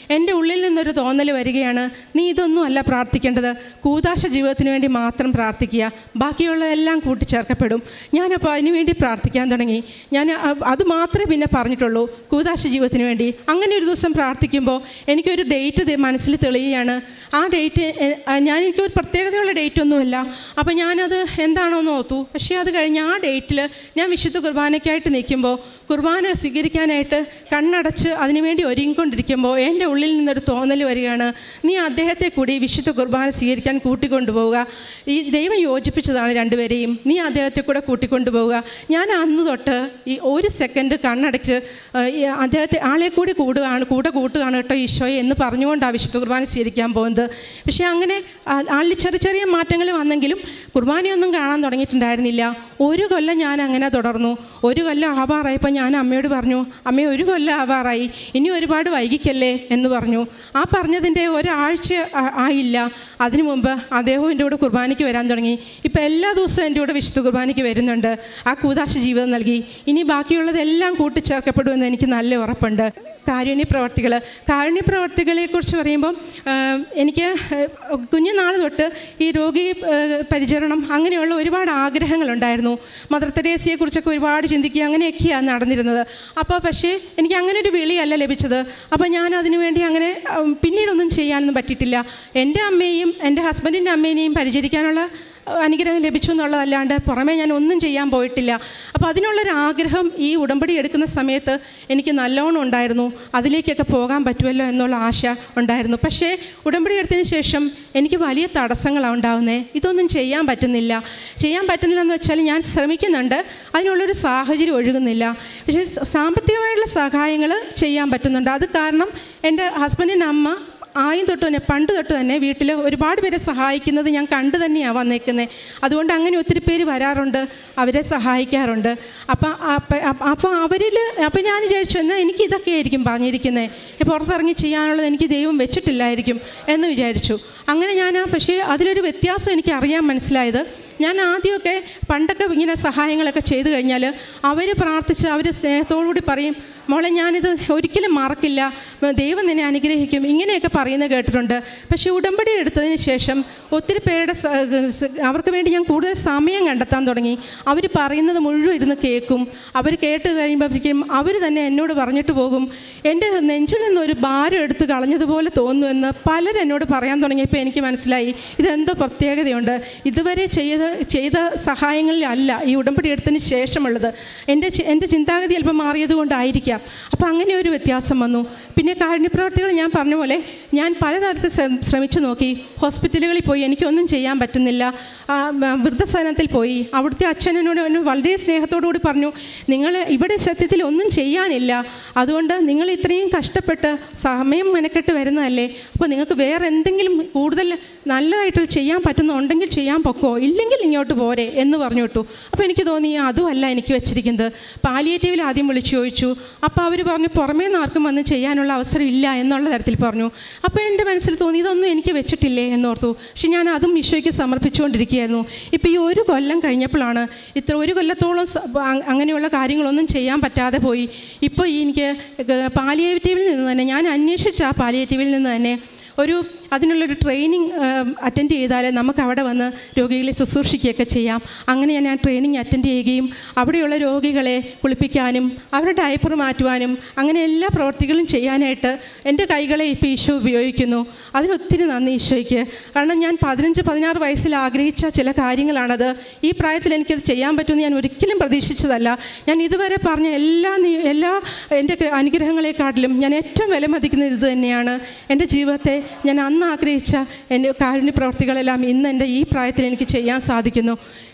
എൻ്റെ ഉള്ളിൽ നിന്നൊരു തോന്നൽ വരികയാണ് നീ ഇതൊന്നും അല്ല പ്രാർത്ഥിക്കേണ്ടത് കൂതാശ ജീവിതത്തിന് വേണ്ടി മാത്രം പ്രാർത്ഥിക്കുക ബാക്കിയുള്ളതെല്ലാം കൂട്ടിച്ചേർക്കപ്പെടും ഞാനപ്പോൾ അതിനു വേണ്ടി പ്രാർത്ഥിക്കാൻ തുടങ്ങി ഞാൻ അ- അത് മാത്രമേ പിന്നെ പറഞ്ഞിട്ടുള്ളൂ കൂതാശ ജീവിതത്തിന് വേണ്ടി അങ്ങനെ ഒരു ദിവസം പ്രാർത്ഥിക്കുമ്പോൾ എനിക്കൊരു ഡേറ്റ് ദേ മനസ്സിൽ തെളിയുകയാണ് ആ ഡേറ്റ് എ- ആ ഞാൻ എനിക്കൊരു പ്രത്യേകതയുള്ള ഡേറ്റ് ഒന്നുമില്ല അപ്പോൾ ഞാനത് എന്താണോ എന്ന് ഓർത്തു പക്ഷേ അത് കഴിഞ്ഞ് ആ ഡേറ്റിൽ ഞാൻ വിശുദ്ധ കുർബാനയ്ക്കായിട്ട് നിൽക്കുമ്പോൾ കുർബാന സ്വീകരിക്കാനായിട്ട് കണ്ണടച്ച് അതിനുവേണ്ടി ഒരുങ്ങിക്കൊണ്ടിരിക്കുമ്പോൾ എൻ്റെ ഉള്ളിൽ നിന്നൊരു തോന്നൽ വരികയാണ് നീ അദ്ദേഹത്തെ കൂടി വിശുദ്ധ കുർബാന സ്വീകരിക്കാൻ കൂട്ടിക്കൊണ്ടുപോവുക ഈ ദൈവം യോജിപ്പിച്ചതാണ് രണ്ടുപേരെയും നീ അദ്ദേഹത്തെ കൂടെ കൂട്ടിക്കൊണ്ടുപോവുക ഞാൻ അന്ന് തൊട്ട് ഈ ഒരു സെക്കൻഡ് കണ്ണടച്ച് ആ, ഈ അദ്ദേഹത്തെ ആളെ കൂടി കൂടുകയാണ് കൂടെ കൂട്ടുകയാണ് കേട്ടോ ഈശോയെ എന്ന് പറഞ്ഞുകൊണ്ടാണ് വിശുദ്ധ കുർബാന സ്വീകരിക്കാൻ പോകുന്നത് പക്ഷേ അങ്ങനെ ആ- ആളിൽ ചെറിയ ചെറിയ മാറ്റങ്ങൾ വന്നെങ്കിലും കുർബാനയൊന്നും കാണാൻ തുടങ്ങിയിട്ടുണ്ടായിരുന്നില്ല ഒരു കൊല്ലം ഞാൻ അങ്ങനെ തുടർന്നു ഒരു കൊല്ലം ആവാറായപ്പോൾ ഞാൻ അമ്മയോട് പറഞ്ഞു അമ്മ ഒരു കൊല്ലം ആവാറായി ഇനി ഒരുപാട് വൈകിക്കല്ലേ എന്ന് പറഞ്ഞു ആ പറഞ്ഞതിൻ്റെ ഒരാഴ്ച ആ- ആയില്ല അതിനു മുമ്പ് അദ്ദേഹം എൻ്റെ കൂടെ കുർബാനയ്ക്ക് വരാൻ തുടങ്ങി ഇപ്പോൾ എല്ലാ ദിവസവും എൻ്റെ കൂടെ വിശുദ്ധ കുർബാനയ്ക്ക് വരുന്നുണ്ട് ആ കൂതാശ ജീവിതം നൽകി ഇനി ബാക്കിയുള്ളതെല്ലാം കൂട്ടിച്ചേർക്കപ്പെടുമെന്ന് എനിക്ക് നല്ല ഉറപ്പുണ്ട് കാരുണ്യ പ്രവർത്തികൾ കാരുണ്യ പ്രവർത്തികളെക്കുറിച്ച് പറയുമ്പം ആ, എനിക്ക് ആ, കുഞ്ഞുനാൾ തൊട്ട് ഈ രോഗി ആ, പരിചരണം അങ്ങനെയുള്ള ഒരുപാട് ആഗ്രഹങ്ങളുണ്ടായിരുന്നു മദർ തെരേസയെക്കുറിച്ചൊക്കെ ഒരുപാട് ചിന്തിക്കുക അങ്ങനെയൊക്കെയാണ് നടന്നിരുന്നത് അപ്പോൾ പക്ഷേ എനിക്ക് അങ്ങനെ ഒരു വിളിയല്ല ലഭിച്ചത് അപ്പോൾ ഞാൻ അതിനു വേണ്ടി അങ്ങനെ ആ, പിന്നീടൊന്നും ചെയ്യാനൊന്നും പറ്റിയിട്ടില്ല എൻ്റെ അമ്മയെയും എൻ്റെ ഹസ്ബൻഡിൻ്റെ അമ്മേനെയും പരിചരിക്കാനുള്ള അനുഗ്രഹം ലഭിച്ചു എന്നുള്ളതല്ലാണ്ട് പുറമേ ഞാൻ ഒന്നും ചെയ്യാൻ പോയിട്ടില്ല അപ്പോൾ അതിനുള്ളൊരു ആഗ്രഹം ഈ ഉടമ്പടി എടുക്കുന്ന സമയത്ത് എനിക്ക് നല്ലോണം ഉണ്ടായിരുന്നു അതിലേക്കൊക്കെ പോകാൻ പറ്റുമല്ലോ എന്നുള്ള ആശ ഉണ്ടായിരുന്നു പക്ഷേ ഉടമ്പടി എടുത്തതിന് ശേഷം എനിക്ക് വലിയ തടസ്സങ്ങളാണ് ഉണ്ടാകുന്നത് ഇതൊന്നും ചെയ്യാൻ പറ്റുന്നില്ല ചെയ്യാൻ പറ്റുന്നില്ല എന്ന് വെച്ചാൽ ഞാൻ ശ്രമിക്കുന്നുണ്ട് അതിനുള്ളൊരു സാഹചര്യം ഒഴുകുന്നില്ല പക്ഷേ സ- സാമ്പത്തികമായിട്ടുള്ള സഹായങ്ങൾ ചെയ്യാൻ പറ്റുന്നുണ്ട് അത് കാരണം എൻ്റെ ഹസ്ബൻഡിൻ്റെ അമ്മ ആയും തൊട്ട് തന്നെ പണ്ട് തൊട്ട് തന്നെ വീട്ടിൽ ഒരുപാട് പേരെ സഹായിക്കുന്നത് ഞാൻ കണ്ടു തന്നെയാണ് വന്നേക്കുന്നത് അതുകൊണ്ട് അങ്ങനെ ഒത്തിരി പേര് വരാറുണ്ട് അവരെ സഹായിക്കാറുണ്ട് അപ്പം അപ്പോൾ അവരിൽ അപ്പം ഞാൻ വിചാരിച്ചു എന്നാൽ എനിക്ക് ഇതൊക്കെ ആയിരിക്കും പറഞ്ഞിരിക്കുന്നത് പുറത്തിറങ്ങി ചെയ്യാനുള്ളത് എനിക്ക് ദൈവം വെച്ചിട്ടില്ലായിരിക്കും എന്ന് വിചാരിച്ചു അങ്ങനെ ഞാൻ ആ പക്ഷേ അതിലൊരു വ്യത്യാസം എനിക്ക് അറിയാൻ മനസ്സിലായത് ഞാൻ ആദ്യമൊക്കെ പണ്ടൊക്കെ ഇങ്ങനെ സഹായങ്ങളൊക്കെ ചെയ്തു കഴിഞ്ഞാൽ അവർ പ്രാർത്ഥിച്ച് അവർ സ്നേഹത്തോടുകൂടി പറയും മോളെ ഞാനിത് ഒരിക്കലും മറക്കില്ല ദൈവം നിന്നെ അനുഗ്രഹിക്കും ഇങ്ങനെയൊക്കെ പറയുന്നത് കേട്ടിട്ടുണ്ട് പക്ഷേ ഉടമ്പടി എടുത്തതിന് ശേഷം ഒത്തിരി പേരുടെ സ- സ- അവർക്ക് വേണ്ടി ഞാൻ കൂടുതൽ സമയം കണ്ടെത്താൻ തുടങ്ങി അവർ പറയുന്നത് മുഴുവൻ ഇരുന്ന് കേൾക്കും അവർ കേട്ട് കഴിയുമ്പോഴത്തേക്കും അവർ തന്നെ എന്നോട് പറഞ്ഞിട്ട് പോകും എൻ്റെ നെഞ്ചിൽ നിന്നൊരു ഭാരം എടുത്ത് കളഞ്ഞതുപോലെ തോന്നുമെന്ന് പലരും എന്നോട് പറയാൻ തുടങ്ങിയപ്പോൾ എനിക്ക് മനസ്സിലായി ഇതെന്തോ പ്രത്യേകതയുണ്ട് ഇതുവരെ ചെയ്ത ചെയ്ത സഹായങ്ങളിലല്ല ഈ ഉടമ്പടി എടുത്തതിന് ശേഷമുള്ളത് എൻ്റെ ചി- എൻ്റെ ചിന്താഗതി അല്പം മാറിയത് കൊണ്ടായിരിക്കാം അപ്പോൾ അങ്ങനെ ഒരു വ്യത്യാസം വന്നു പിന്നെ കാരുണ്യപ്രവർത്തികൾ ഞാൻ പറഞ്ഞ പോലെ ഞാൻ പലതരത്തിൽ ശ്ര- ശ്രമിച്ചു നോക്കി ഹോസ്പിറ്റലുകളിൽ പോയി എനിക്കൊന്നും ചെയ്യാൻ പറ്റുന്നില്ല ആ, മ, വൃദ്ധസദനത്തിൽ പോയി അവിടുത്തെ അച്ഛനോട് എന്നെ വളരെ സ്നേഹത്തോടു കൂടി പറഞ്ഞു നിങ്ങൾ ഇവിടെ സത്യത്തിൽ ഒന്നും ചെയ്യാനില്ല അതുകൊണ്ട് നിങ്ങൾ ഇത്രയും കഷ്ടപ്പെട്ട് സമയം മെനക്കെട്ട് വരുന്നതല്ലേ അപ്പോൾ നിങ്ങൾക്ക് വേറെ എന്തെങ്കിലും കൂടുതൽ നല്ലതായിട്ട് ചെയ്യാൻ പറ്റുന്നുണ്ടെങ്കിൽ ചെയ്യാൻ പൊക്കോ ഇല്ലെങ്കിൽ ഇങ്ങോട്ട് പോരെ എന്ന് പറഞ്ഞു വിട്ടു അപ്പോൾ എനിക്ക് തോന്നി അതുമല്ല എനിക്ക് വെച്ചിരിക്കുന്നത് പാലിയേറ്റീവിൽ ആദ്യം വിളിച്ചു ചോദിച്ചു അപ്പോൾ അവർ പറഞ്ഞു പുറമേ നിന്ന് ആർക്കും വന്ന് ചെയ്യാനുള്ള അവസരം ഇല്ല എന്നുള്ള തരത്തിൽ പറഞ്ഞു അപ്പോൾ എൻ്റെ മനസ്സിൽ തോന്നി ഇതൊന്നും എനിക്ക് വെച്ചിട്ടില്ലേ എന്നോർത്തു പക്ഷെ ഞാൻ അതും ഈശോയ്ക്ക് സമർപ്പിച്ചുകൊണ്ടിരിക്കുകയായിരുന്നു ഇപ്പോൾ ഈ ഒരു കൊല്ലം കഴിഞ്ഞപ്പോഴാണ് ഇത്ര ഒരു കൊല്ലത്തോളം സ- അ- അങ്ങനെയുള്ള കാര്യങ്ങളൊന്നും ചെയ്യാൻ പറ്റാതെ പോയി ഇപ്പോൾ ഈ എനിക്ക് പാലിയേറ്റീവിൽ നിന്ന് തന്നെ ഞാൻ അന്വേഷിച്ച ആ പാലിയേറ്റീവിൽ നിന്ന് തന്നെ ഒരു അതിനുള്ളൊരു ട്രെയിനിങ് അറ്റൻഡ് ചെയ്താൽ നമുക്ക് അവിടെ വന്ന് രോഗികളെ ശുശ്രൂഷിക്കുകയൊക്കെ ചെയ്യാം അങ്ങനെ ഞാൻ ആ ട്രെയിനിങ് അറ്റൻഡ് ചെയ്യുകയും അവിടെയുള്ള രോഗികളെ കുളിപ്പിക്കാനും അവരുടെ ഡയപ്പർ മാറ്റുവാനും അങ്ങനെ എല്ലാ പ്രവർത്തികളും ചെയ്യാനായിട്ട് എൻ്റെ കൈകളെ ഇപ്പോൾ ഈശോ ഉപയോഗിക്കുന്നു അതിനൊത്തിരി നന്ദി ഈശോയ്ക്ക് കാരണം ഞാൻ പതിനഞ്ച് പതിനാറ് വയസ്സിൽ ആഗ്രഹിച്ച ചില കാര്യങ്ങളാണത് ഈ പ്രായത്തിൽ എനിക്കത് ചെയ്യാൻ പറ്റുമെന്ന് ഞാൻ ഒരിക്കലും പ്രതീക്ഷിച്ചതല്ല ഞാൻ ഇതുവരെ പറഞ്ഞ എല്ലാ നീ- എല്ലാ എൻ്റെ ക- അനുഗ്രഹങ്ങളെക്കാട്ടിലും ഞാൻ ഏറ്റവും വിലമതിക്കുന്നത് ഇത് തന്നെയാണ് എൻ്റെ ജീവിതത്തെ ഞാൻ അന്ന് ആഗ്രഹിച്ച എൻ്റെ കാരുണ്യ പ്രവർത്തികളെല്ലാം ഇന്ന് എൻ്റെ ഈ പ്രായത്തിൽ എനിക്ക് ചെയ്യാൻ സാധിക്കുന്നു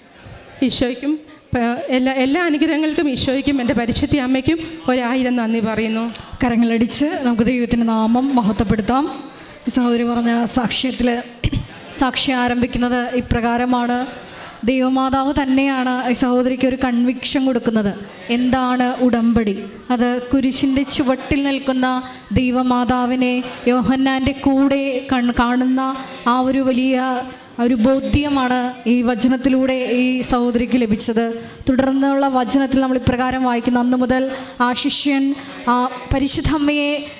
ഈശോയ്ക്കും പ- എല്ലാ എല്ലാ അനുഗ്രഹങ്ങൾക്കും ഈശോയ്ക്കും എൻ്റെ പരിശുദ്ധി അമ്മയ്ക്കും ഒരായിരം നന്ദി പറയുന്നു കരങ്ങളടിച്ച് നമുക്ക് ദൈവത്തിൻ്റെ നാമം മഹത്വപ്പെടുത്താം ഈ സഹോദരി പറഞ്ഞ സാക്ഷ്യത്തിൽ സാക്ഷ്യം ആരംഭിക്കുന്നത് ഇപ്രകാരമാണ് ദൈവമാതാവ് തന്നെയാണ് ഈ സഹോദരിക്ക് ഒരു കൺവിക്ഷൻ കൊടുക്കുന്നത് എന്താണ് ഉടമ്പടി അത് കുരിശിൻ്റെ ചുവട്ടിൽ നിൽക്കുന്ന ദൈവമാതാവിനെ യോഹന്നാൻ്റെ കൂടെ കൺ കാണുന്ന ആ ഒരു വലിയ ഒരു ബോധ്യമാണ് ഈ വചനത്തിലൂടെ ഈ സഹോദരിക്ക് ലഭിച്ചത് തുടർന്നുള്ള വചനത്തിൽ നമ്മൾ ഇപ്രകാരം വായിക്കുന്നു അന്ന് മുതൽ ആ ശിഷ്യൻ ആ പരിശുദ്ധമ്മയെ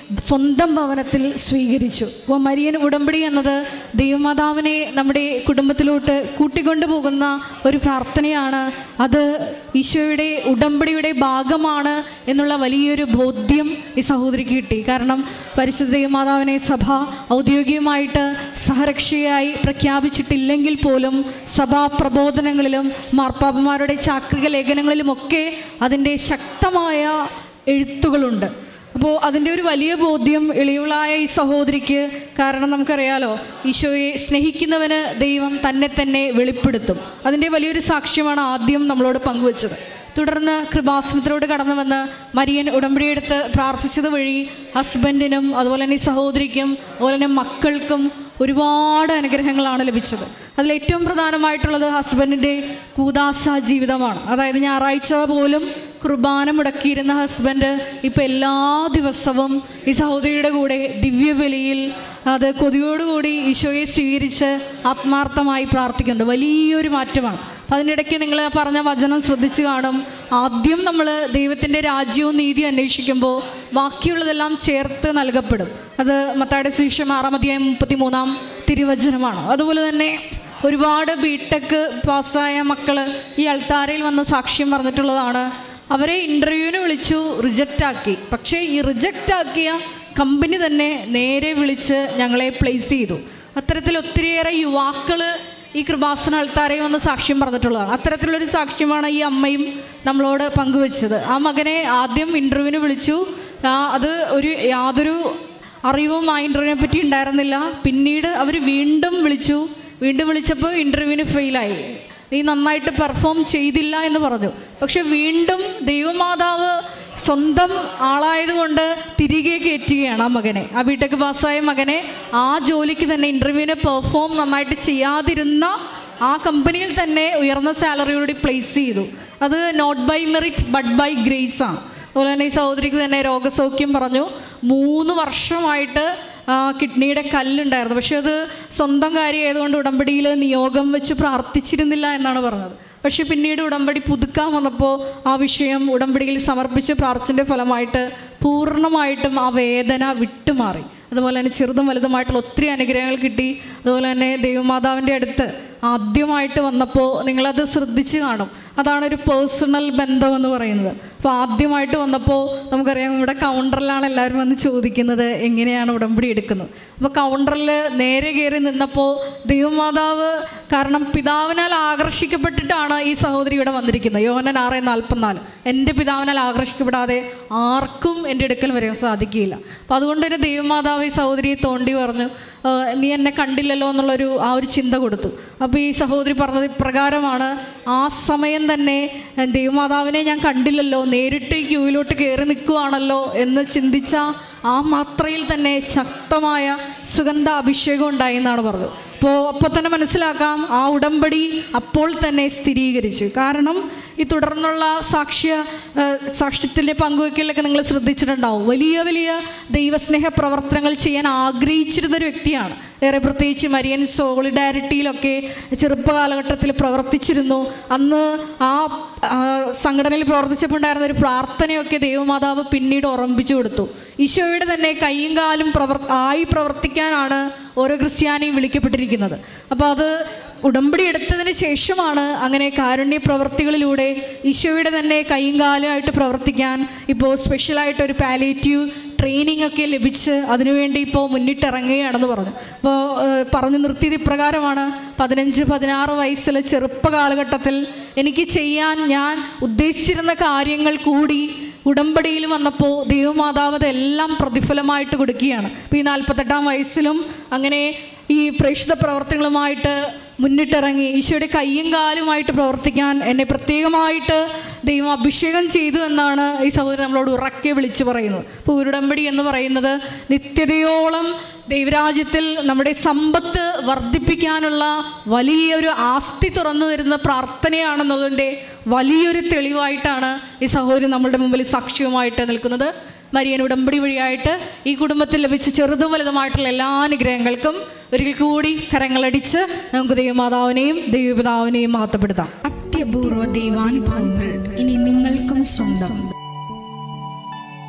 സ്വന്തം ഭവനത്തിൽ സ്വീകരിച്ചു അപ്പോൾ മരിയൻ ഉടമ്പടി എന്നത് ദൈവമാതാവിനെ നമ്മുടെ കുടുംബത്തിലോട്ട് കൂട്ടിക്കൊണ്ടു പോകുന്ന ഒരു പ്രാർത്ഥനയാണ് അത് ഈശോയുടെ ഉടമ്പടിയുടെ ഭാഗമാണ് എന്നുള്ള വലിയൊരു ബോധ്യം ഈ സഹോദരിക്ക് കിട്ടി കാരണം പരിശുദ്ധ ദൈവമാതാവിനെ സഭ ഔദ്യോഗികമായിട്ട് സഹരക്ഷയായി പ്രഖ്യാപിച്ചിട്ടില്ലെങ്കിൽ പോലും സഭാ പ്രബോധനങ്ങളിലും മാർപ്പാപ്പന്മാരുടെ ചാക്രിക ലേഖനങ്ങളിലുമൊക്കെ അതിൻ്റെ ശക്തമായ എഴുത്തുകളുണ്ട് അപ്പോൾ അതിൻ്റെ ഒരു വലിയ ബോധ്യം എളിയവളായ ഈ സഹോദരിക്ക് കാരണം നമുക്കറിയാലോ ഈശോയെ സ്നേഹിക്കുന്നവന് ദൈവം തന്നെ തന്നെ വെളിപ്പെടുത്തും അതിൻ്റെ വലിയൊരു സാക്ഷ്യമാണ് ആദ്യം നമ്മളോട് പങ്കുവച്ചത് തുടർന്ന് കൃപാസനത്തിലോട് കടന്നു വന്ന് മരിയൻ ഉടമ്പടിയെടുത്ത് പ്രാർത്ഥിച്ചത് വഴി ഹസ്ബൻഡിനും അതുപോലെ തന്നെ ഈ സഹോദരിക്കും അതുപോലെ തന്നെ മക്കൾക്കും ഒരുപാട് അനുഗ്രഹങ്ങളാണ് ലഭിച്ചത് അതിൽ ഏറ്റവും പ്രധാനമായിട്ടുള്ളത് ഹസ്ബൻഡിൻ്റെ കൂതാശ ജീവിതമാണ് അതായത് ഞായറാഴ്ച പോലും കുർബാന മുടക്കിയിരുന്ന ഹസ്ബൻഡ് ഇപ്പം എല്ലാ ദിവസവും ഈ സഹോദരിയുടെ കൂടെ ദിവ്യബലിയിൽ അത് കൊതിയോടുകൂടി ഈശോയെ സ്വീകരിച്ച് ആത്മാർത്ഥമായി പ്രാർത്ഥിക്കുന്നുണ്ട് വലിയൊരു മാറ്റമാണ് അപ്പം അതിനിടയ്ക്ക് നിങ്ങൾ പറഞ്ഞ വചനം ശ്രദ്ധിച്ചു കാണും ആദ്യം നമ്മൾ ദൈവത്തിൻ്റെ രാജ്യവും നീതി അന്വേഷിക്കുമ്പോൾ ബാക്കിയുള്ളതെല്ലാം ചേർത്ത് നൽകപ്പെടും അത് മത്തായുടെ സുവിശേഷം ആറാം അധ്യായം മുപ്പത്തി മൂന്നാം തിരുവചനമാണ് അതുപോലെ തന്നെ ഒരുപാട് ബിടെക് പാസ്സായ മക്കൾ ഈ അൾത്താരയിൽ വന്ന് സാക്ഷ്യം പറഞ്ഞിട്ടുള്ളതാണ് അവരെ ഇൻ്റർവ്യൂവിന് വിളിച്ചു റിജക്റ്റ് ആക്കി പക്ഷേ ഈ റിജക്റ്റ് ആക്കിയ കമ്പനി തന്നെ നേരെ വിളിച്ച് ഞങ്ങളെ പ്ലേസ് ചെയ്തു അത്തരത്തിൽ ഒത്തിരിയേറെ യുവാക്കൾ ഈ കൃപാസന അൾത്താരയിൽ വന്ന് സാക്ഷ്യം പറഞ്ഞിട്ടുള്ളതാണ് അത്തരത്തിലൊരു സാക്ഷ്യമാണ് ഈ അമ്മയും നമ്മളോട് പങ്കുവെച്ചത് ആ മകനെ ആദ്യം ഇൻ്റർവ്യൂവിന് വിളിച്ചു ആ, അത് ഒരു യാതൊരു അറിവും ആ ഇൻ്റർവ്യൂവിനെ പറ്റി ഉണ്ടായിരുന്നില്ല പിന്നീട് അവർ വീണ്ടും വിളിച്ചു വീണ്ടും വിളിച്ചപ്പോൾ ഇൻ്റർവ്യൂവിന് ഫെയിലായി നീ നന്നായിട്ട് പെർഫോം ചെയ്തില്ല എന്ന് പറഞ്ഞു പക്ഷെ വീണ്ടും ദൈവമാതാവ് സ്വന്തം ആളായതുകൊണ്ട് തിരികെ കയറ്റുകയാണ് ആ മകനെ ആ ബിടെക് പാസ്സായ മകനെ ആ ജോലിക്ക് തന്നെ ഇൻ്റർവ്യൂവിന് പെർഫോം നന്നായിട്ട് ചെയ്യാതിരുന്ന ആ കമ്പനിയിൽ തന്നെ ഉയർന്ന സാലറിയോട് പ്ലേസ് ചെയ്തു അത് not by merit but by grace ആണ് അതുപോലെ തന്നെ ഈ സഹോദരിക്ക് തന്നെ രോഗസൗഖ്യം പറഞ്ഞു മൂന്ന് വർഷമായിട്ട് ആ, കിഡ്നിയുടെ കല്ലുണ്ടായിരുന്നു പക്ഷെ അത് സ്വന്തം കാര്യമായതുകൊണ്ട് ഉടമ്പടിയിൽ നിയോഗം വെച്ച് പ്രാർത്ഥിച്ചിരുന്നില്ല എന്നാണ് പറഞ്ഞത് പക്ഷെ പിന്നീട് ഉടമ്പടി പുതുക്കാൻ വന്നപ്പോൾ ആ വിഷയം ഉടമ്പടിയിൽ സമർപ്പിച്ച് പ്രാർത്ഥിച്ചതിൻ്റെ ഫലമായിട്ട് പൂർണ്ണമായിട്ടും ആ വേദന വിട്ടുമാറി അതുപോലെ തന്നെ ചെറുതും വലുതുമായിട്ടുള്ള ഒത്തിരി അനുഗ്രഹങ്ങൾ കിട്ടി അതുപോലെ തന്നെ ദൈവമാതാവിൻ്റെ അടുത്ത് ആദ്യമായിട്ട് വന്നപ്പോൾ നിങ്ങളത് ശ്രദ്ധിച്ച് കാണും അതാണ് ഒരു പേഴ്സണൽ ബന്ധം എന്ന് പറയുന്നത് അപ്പോൾ ആദ്യമായിട്ട് വന്നപ്പോൾ നമുക്കറിയാം ഇവിടെ കൗണ്ടറിലാണ് എല്ലാവരും വന്ന് ചോദിക്കുന്നത് എങ്ങനെയാണ് ഉടമ്പടി എടുക്കുന്നത് അപ്പോൾ കൗണ്ടറിൽ നേരെ കയറി നിന്നപ്പോൾ ദൈവമാതാവ് കാരണം പിതാവിനാൽ ആകർഷിക്കപ്പെട്ടിട്ടാണ് ഈ സഹോദരി ഇവിടെ വന്നിരിക്കുന്നത് യോഹനൻ ആറ് നാൽപ്പത്തിനാല് എൻ്റെ പിതാവിനാൽ ആകർഷിക്കപ്പെടാതെ ആർക്കും എൻ്റെ അടുക്കൽ വരാൻ സാധിക്കുകയില്ല അപ്പോൾ അതുകൊണ്ട് തന്നെ ദൈവമാതാവ് ഈ സഹോദരിയെ തോണ്ടി പറഞ്ഞു "ആ, നീ എന്നെ കണ്ടില്ലല്ലോ എന്നുള്ളൊരു ആ ഒരു ചിന്ത കൊടുത്തു അപ്പോൾ ഈ സഹോദരി പറഞ്ഞത് ഇപ്രകാരമാണ് ആ സമയം തന്നെ "ഏ, ദൈവമാതാവിനെ ഞാൻ കണ്ടില്ലല്ലോ നേരിട്ട് ഈ ക്യൂവിലോട്ട് കയറി നിൽക്കുവാണല്ലോ എന്ന് ചിന്തിച്ച ആ മാത്രയിൽ തന്നെ ശക്തമായ സുഗന്ധ അഭിഷേകം ഉണ്ടായി എന്നാണ് പറഞ്ഞത് അപ്പോൾ അപ്പോൾ തന്നെ മനസ്സിലാക്കാം ആ ഉടമ്പടി അപ്പോൾ തന്നെ സ്ഥിരീകരിച്ചു കാരണം ഈ തുടർന്നുള്ള സാക്ഷ്യ ഏഹ്, സാക്ഷ്യത്തിൻ്റെ പങ്കുവയ്ക്കലൊക്കെ നിങ്ങൾ ശ്രദ്ധിച്ചിട്ടുണ്ടാവും വലിയ വലിയ ദൈവസ്നേഹ പ്രവർത്തനങ്ങൾ ചെയ്യാൻ ആഗ്രഹിച്ചിരുന്ന ഒരു വ്യക്തിയാണ് ഏറെ പ്രത്യേകിച്ച് മരിയൻ സോളിഡാരിറ്റിയിലൊക്കെ ചെറുപ്പ കാലഘട്ടത്തിൽ പ്രവർത്തിച്ചിരുന്നു അന്ന് ആ ആ, സംഘടനയിൽ പ്രവർത്തിച്ചപ്പോൾ ഉണ്ടായിരുന്ന ഒരു പ്രാർത്ഥനയൊക്കെ ദൈവമാതാവ് പിന്നീട് ഓർമ്മിപ്പിച്ചു കൊടുത്തു ഈശോയുടെ തന്നെ കൈയും കാലും പ്രവർ ആയി പ്രവർത്തിക്കാനാണ് ഓരോ ക്രിസ്ത്യാനിയും വിളിക്കപ്പെട്ടിരിക്കുന്നത് അപ്പോൾ അത് ഉടമ്പടി എടുത്തതിന് ശേഷമാണ് അങ്ങനെ കാരുണ്യ പ്രവർത്തികളിലൂടെ ഈശോയുടെ തന്നെ കൈയും കാലുമായിട്ട് പ്രവർത്തിക്കാൻ ഇപ്പോൾ സ്പെഷ്യലായിട്ട് ഒരു പാലേറ്റീവ് ട്രെയിനിങ് ഒക്കെ ലഭിച്ച് അതിനുവേണ്ടി ഇപ്പോൾ മുന്നിട്ടിറങ്ങുകയാണെന്ന് പറഞ്ഞു അപ്പോൾ ഏഹ്, പറഞ്ഞു നിർത്തിയത് ഇപ്രകാരമാണ് പതിനഞ്ച് പതിനാറ് വയസ്സിലെ ചെറുപ്പ കാലഘട്ടത്തിൽ എനിക്ക് ചെയ്യാൻ ഞാൻ ഉദ്ദേശിച്ചിരുന്ന കാര്യങ്ങൾ കൂടി ഉടമ്പടിയിൽ വന്നപ്പോൾ ദൈവമാതാവ് അതെല്ലാം പ്രതിഫലമായിട്ട് കൊടുക്കുകയാണ് ഇപ്പോൾ ഈ നാൽപ്പത്തെട്ടാം വയസ്സിലും അങ്ങനെ ഈ പ്രേക്ഷിത പ്രവർത്തനങ്ങളുമായിട്ട് മുന്നിട്ടിറങ്ങി ഈശോയുടെ കയ്യും കാലുമായിട്ട് പ്രവർത്തിക്കാൻ എന്നെ പ്രത്യേകമായിട്ട് ദൈവം അഭിഷേകം ചെയ്തു എന്നാണ് ഈ സഹോദരൻ നമ്മളോട് ഉറക്കെ വിളിച്ചു പറയുന്നത് അപ്പോൾ ഉരുടമ്പടി എന്ന് പറയുന്നത് നിത്യതയോളം ദൈവരാജ്യത്തിൽ നമ്മുടെ സമ്പത്ത് വർദ്ധിപ്പിക്കാനുള്ള വലിയൊരു ആസ്തി തുറന്നു തരുന്ന പ്രാർത്ഥനയാണെന്നതിൻ്റെ വലിയൊരു തെളിവായിട്ടാണ് ഈ സഹോദരി നമ്മളുടെ മുമ്പിൽ സാക്ഷ്യവുമായിട്ട് നിൽക്കുന്നത് മരിയൻ ഉടമ്പടി വഴിയായിട്ട് ഈ കുടുംബത്തിൽ ലഭിച്ച ചെറുതും വലുതുമായിട്ടുള്ള എല്ലാ അനുഗ്രഹങ്ങൾക്കും ഒരിക്കൽ കൂടി കരങ്ങളടിച്ച് നമുക്ക് ദൈവമാതാവിനെയും ദൈവപിതാവിനെയും മഹത്വപ്പെടുത്താം അത്യപൂർവ ദൈവാനുഭവങ്ങൾ ഇനി നിങ്ങൾക്കും സ്വന്തം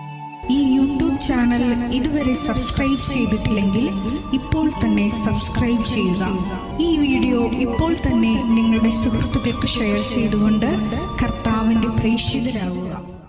ഈ യൂട്യൂബ് ചാനൽ ഇതുവരെ സബ്സ്ക്രൈബ് ചെയ്തിട്ടില്ലെങ്കിൽ ഇപ്പോൾ തന്നെ സബ്സ്ക്രൈബ് ചെയ്യുക ഈ വീഡിയോ ഇപ്പോൾ തന്നെ നിങ്ങളുടെ സുഹൃത്തുക്കൾക്ക് ഷെയർ ചെയ്തുകൊണ്ട് കർത്താവിൻ്റെ പ്രേക്ഷിതരാകുക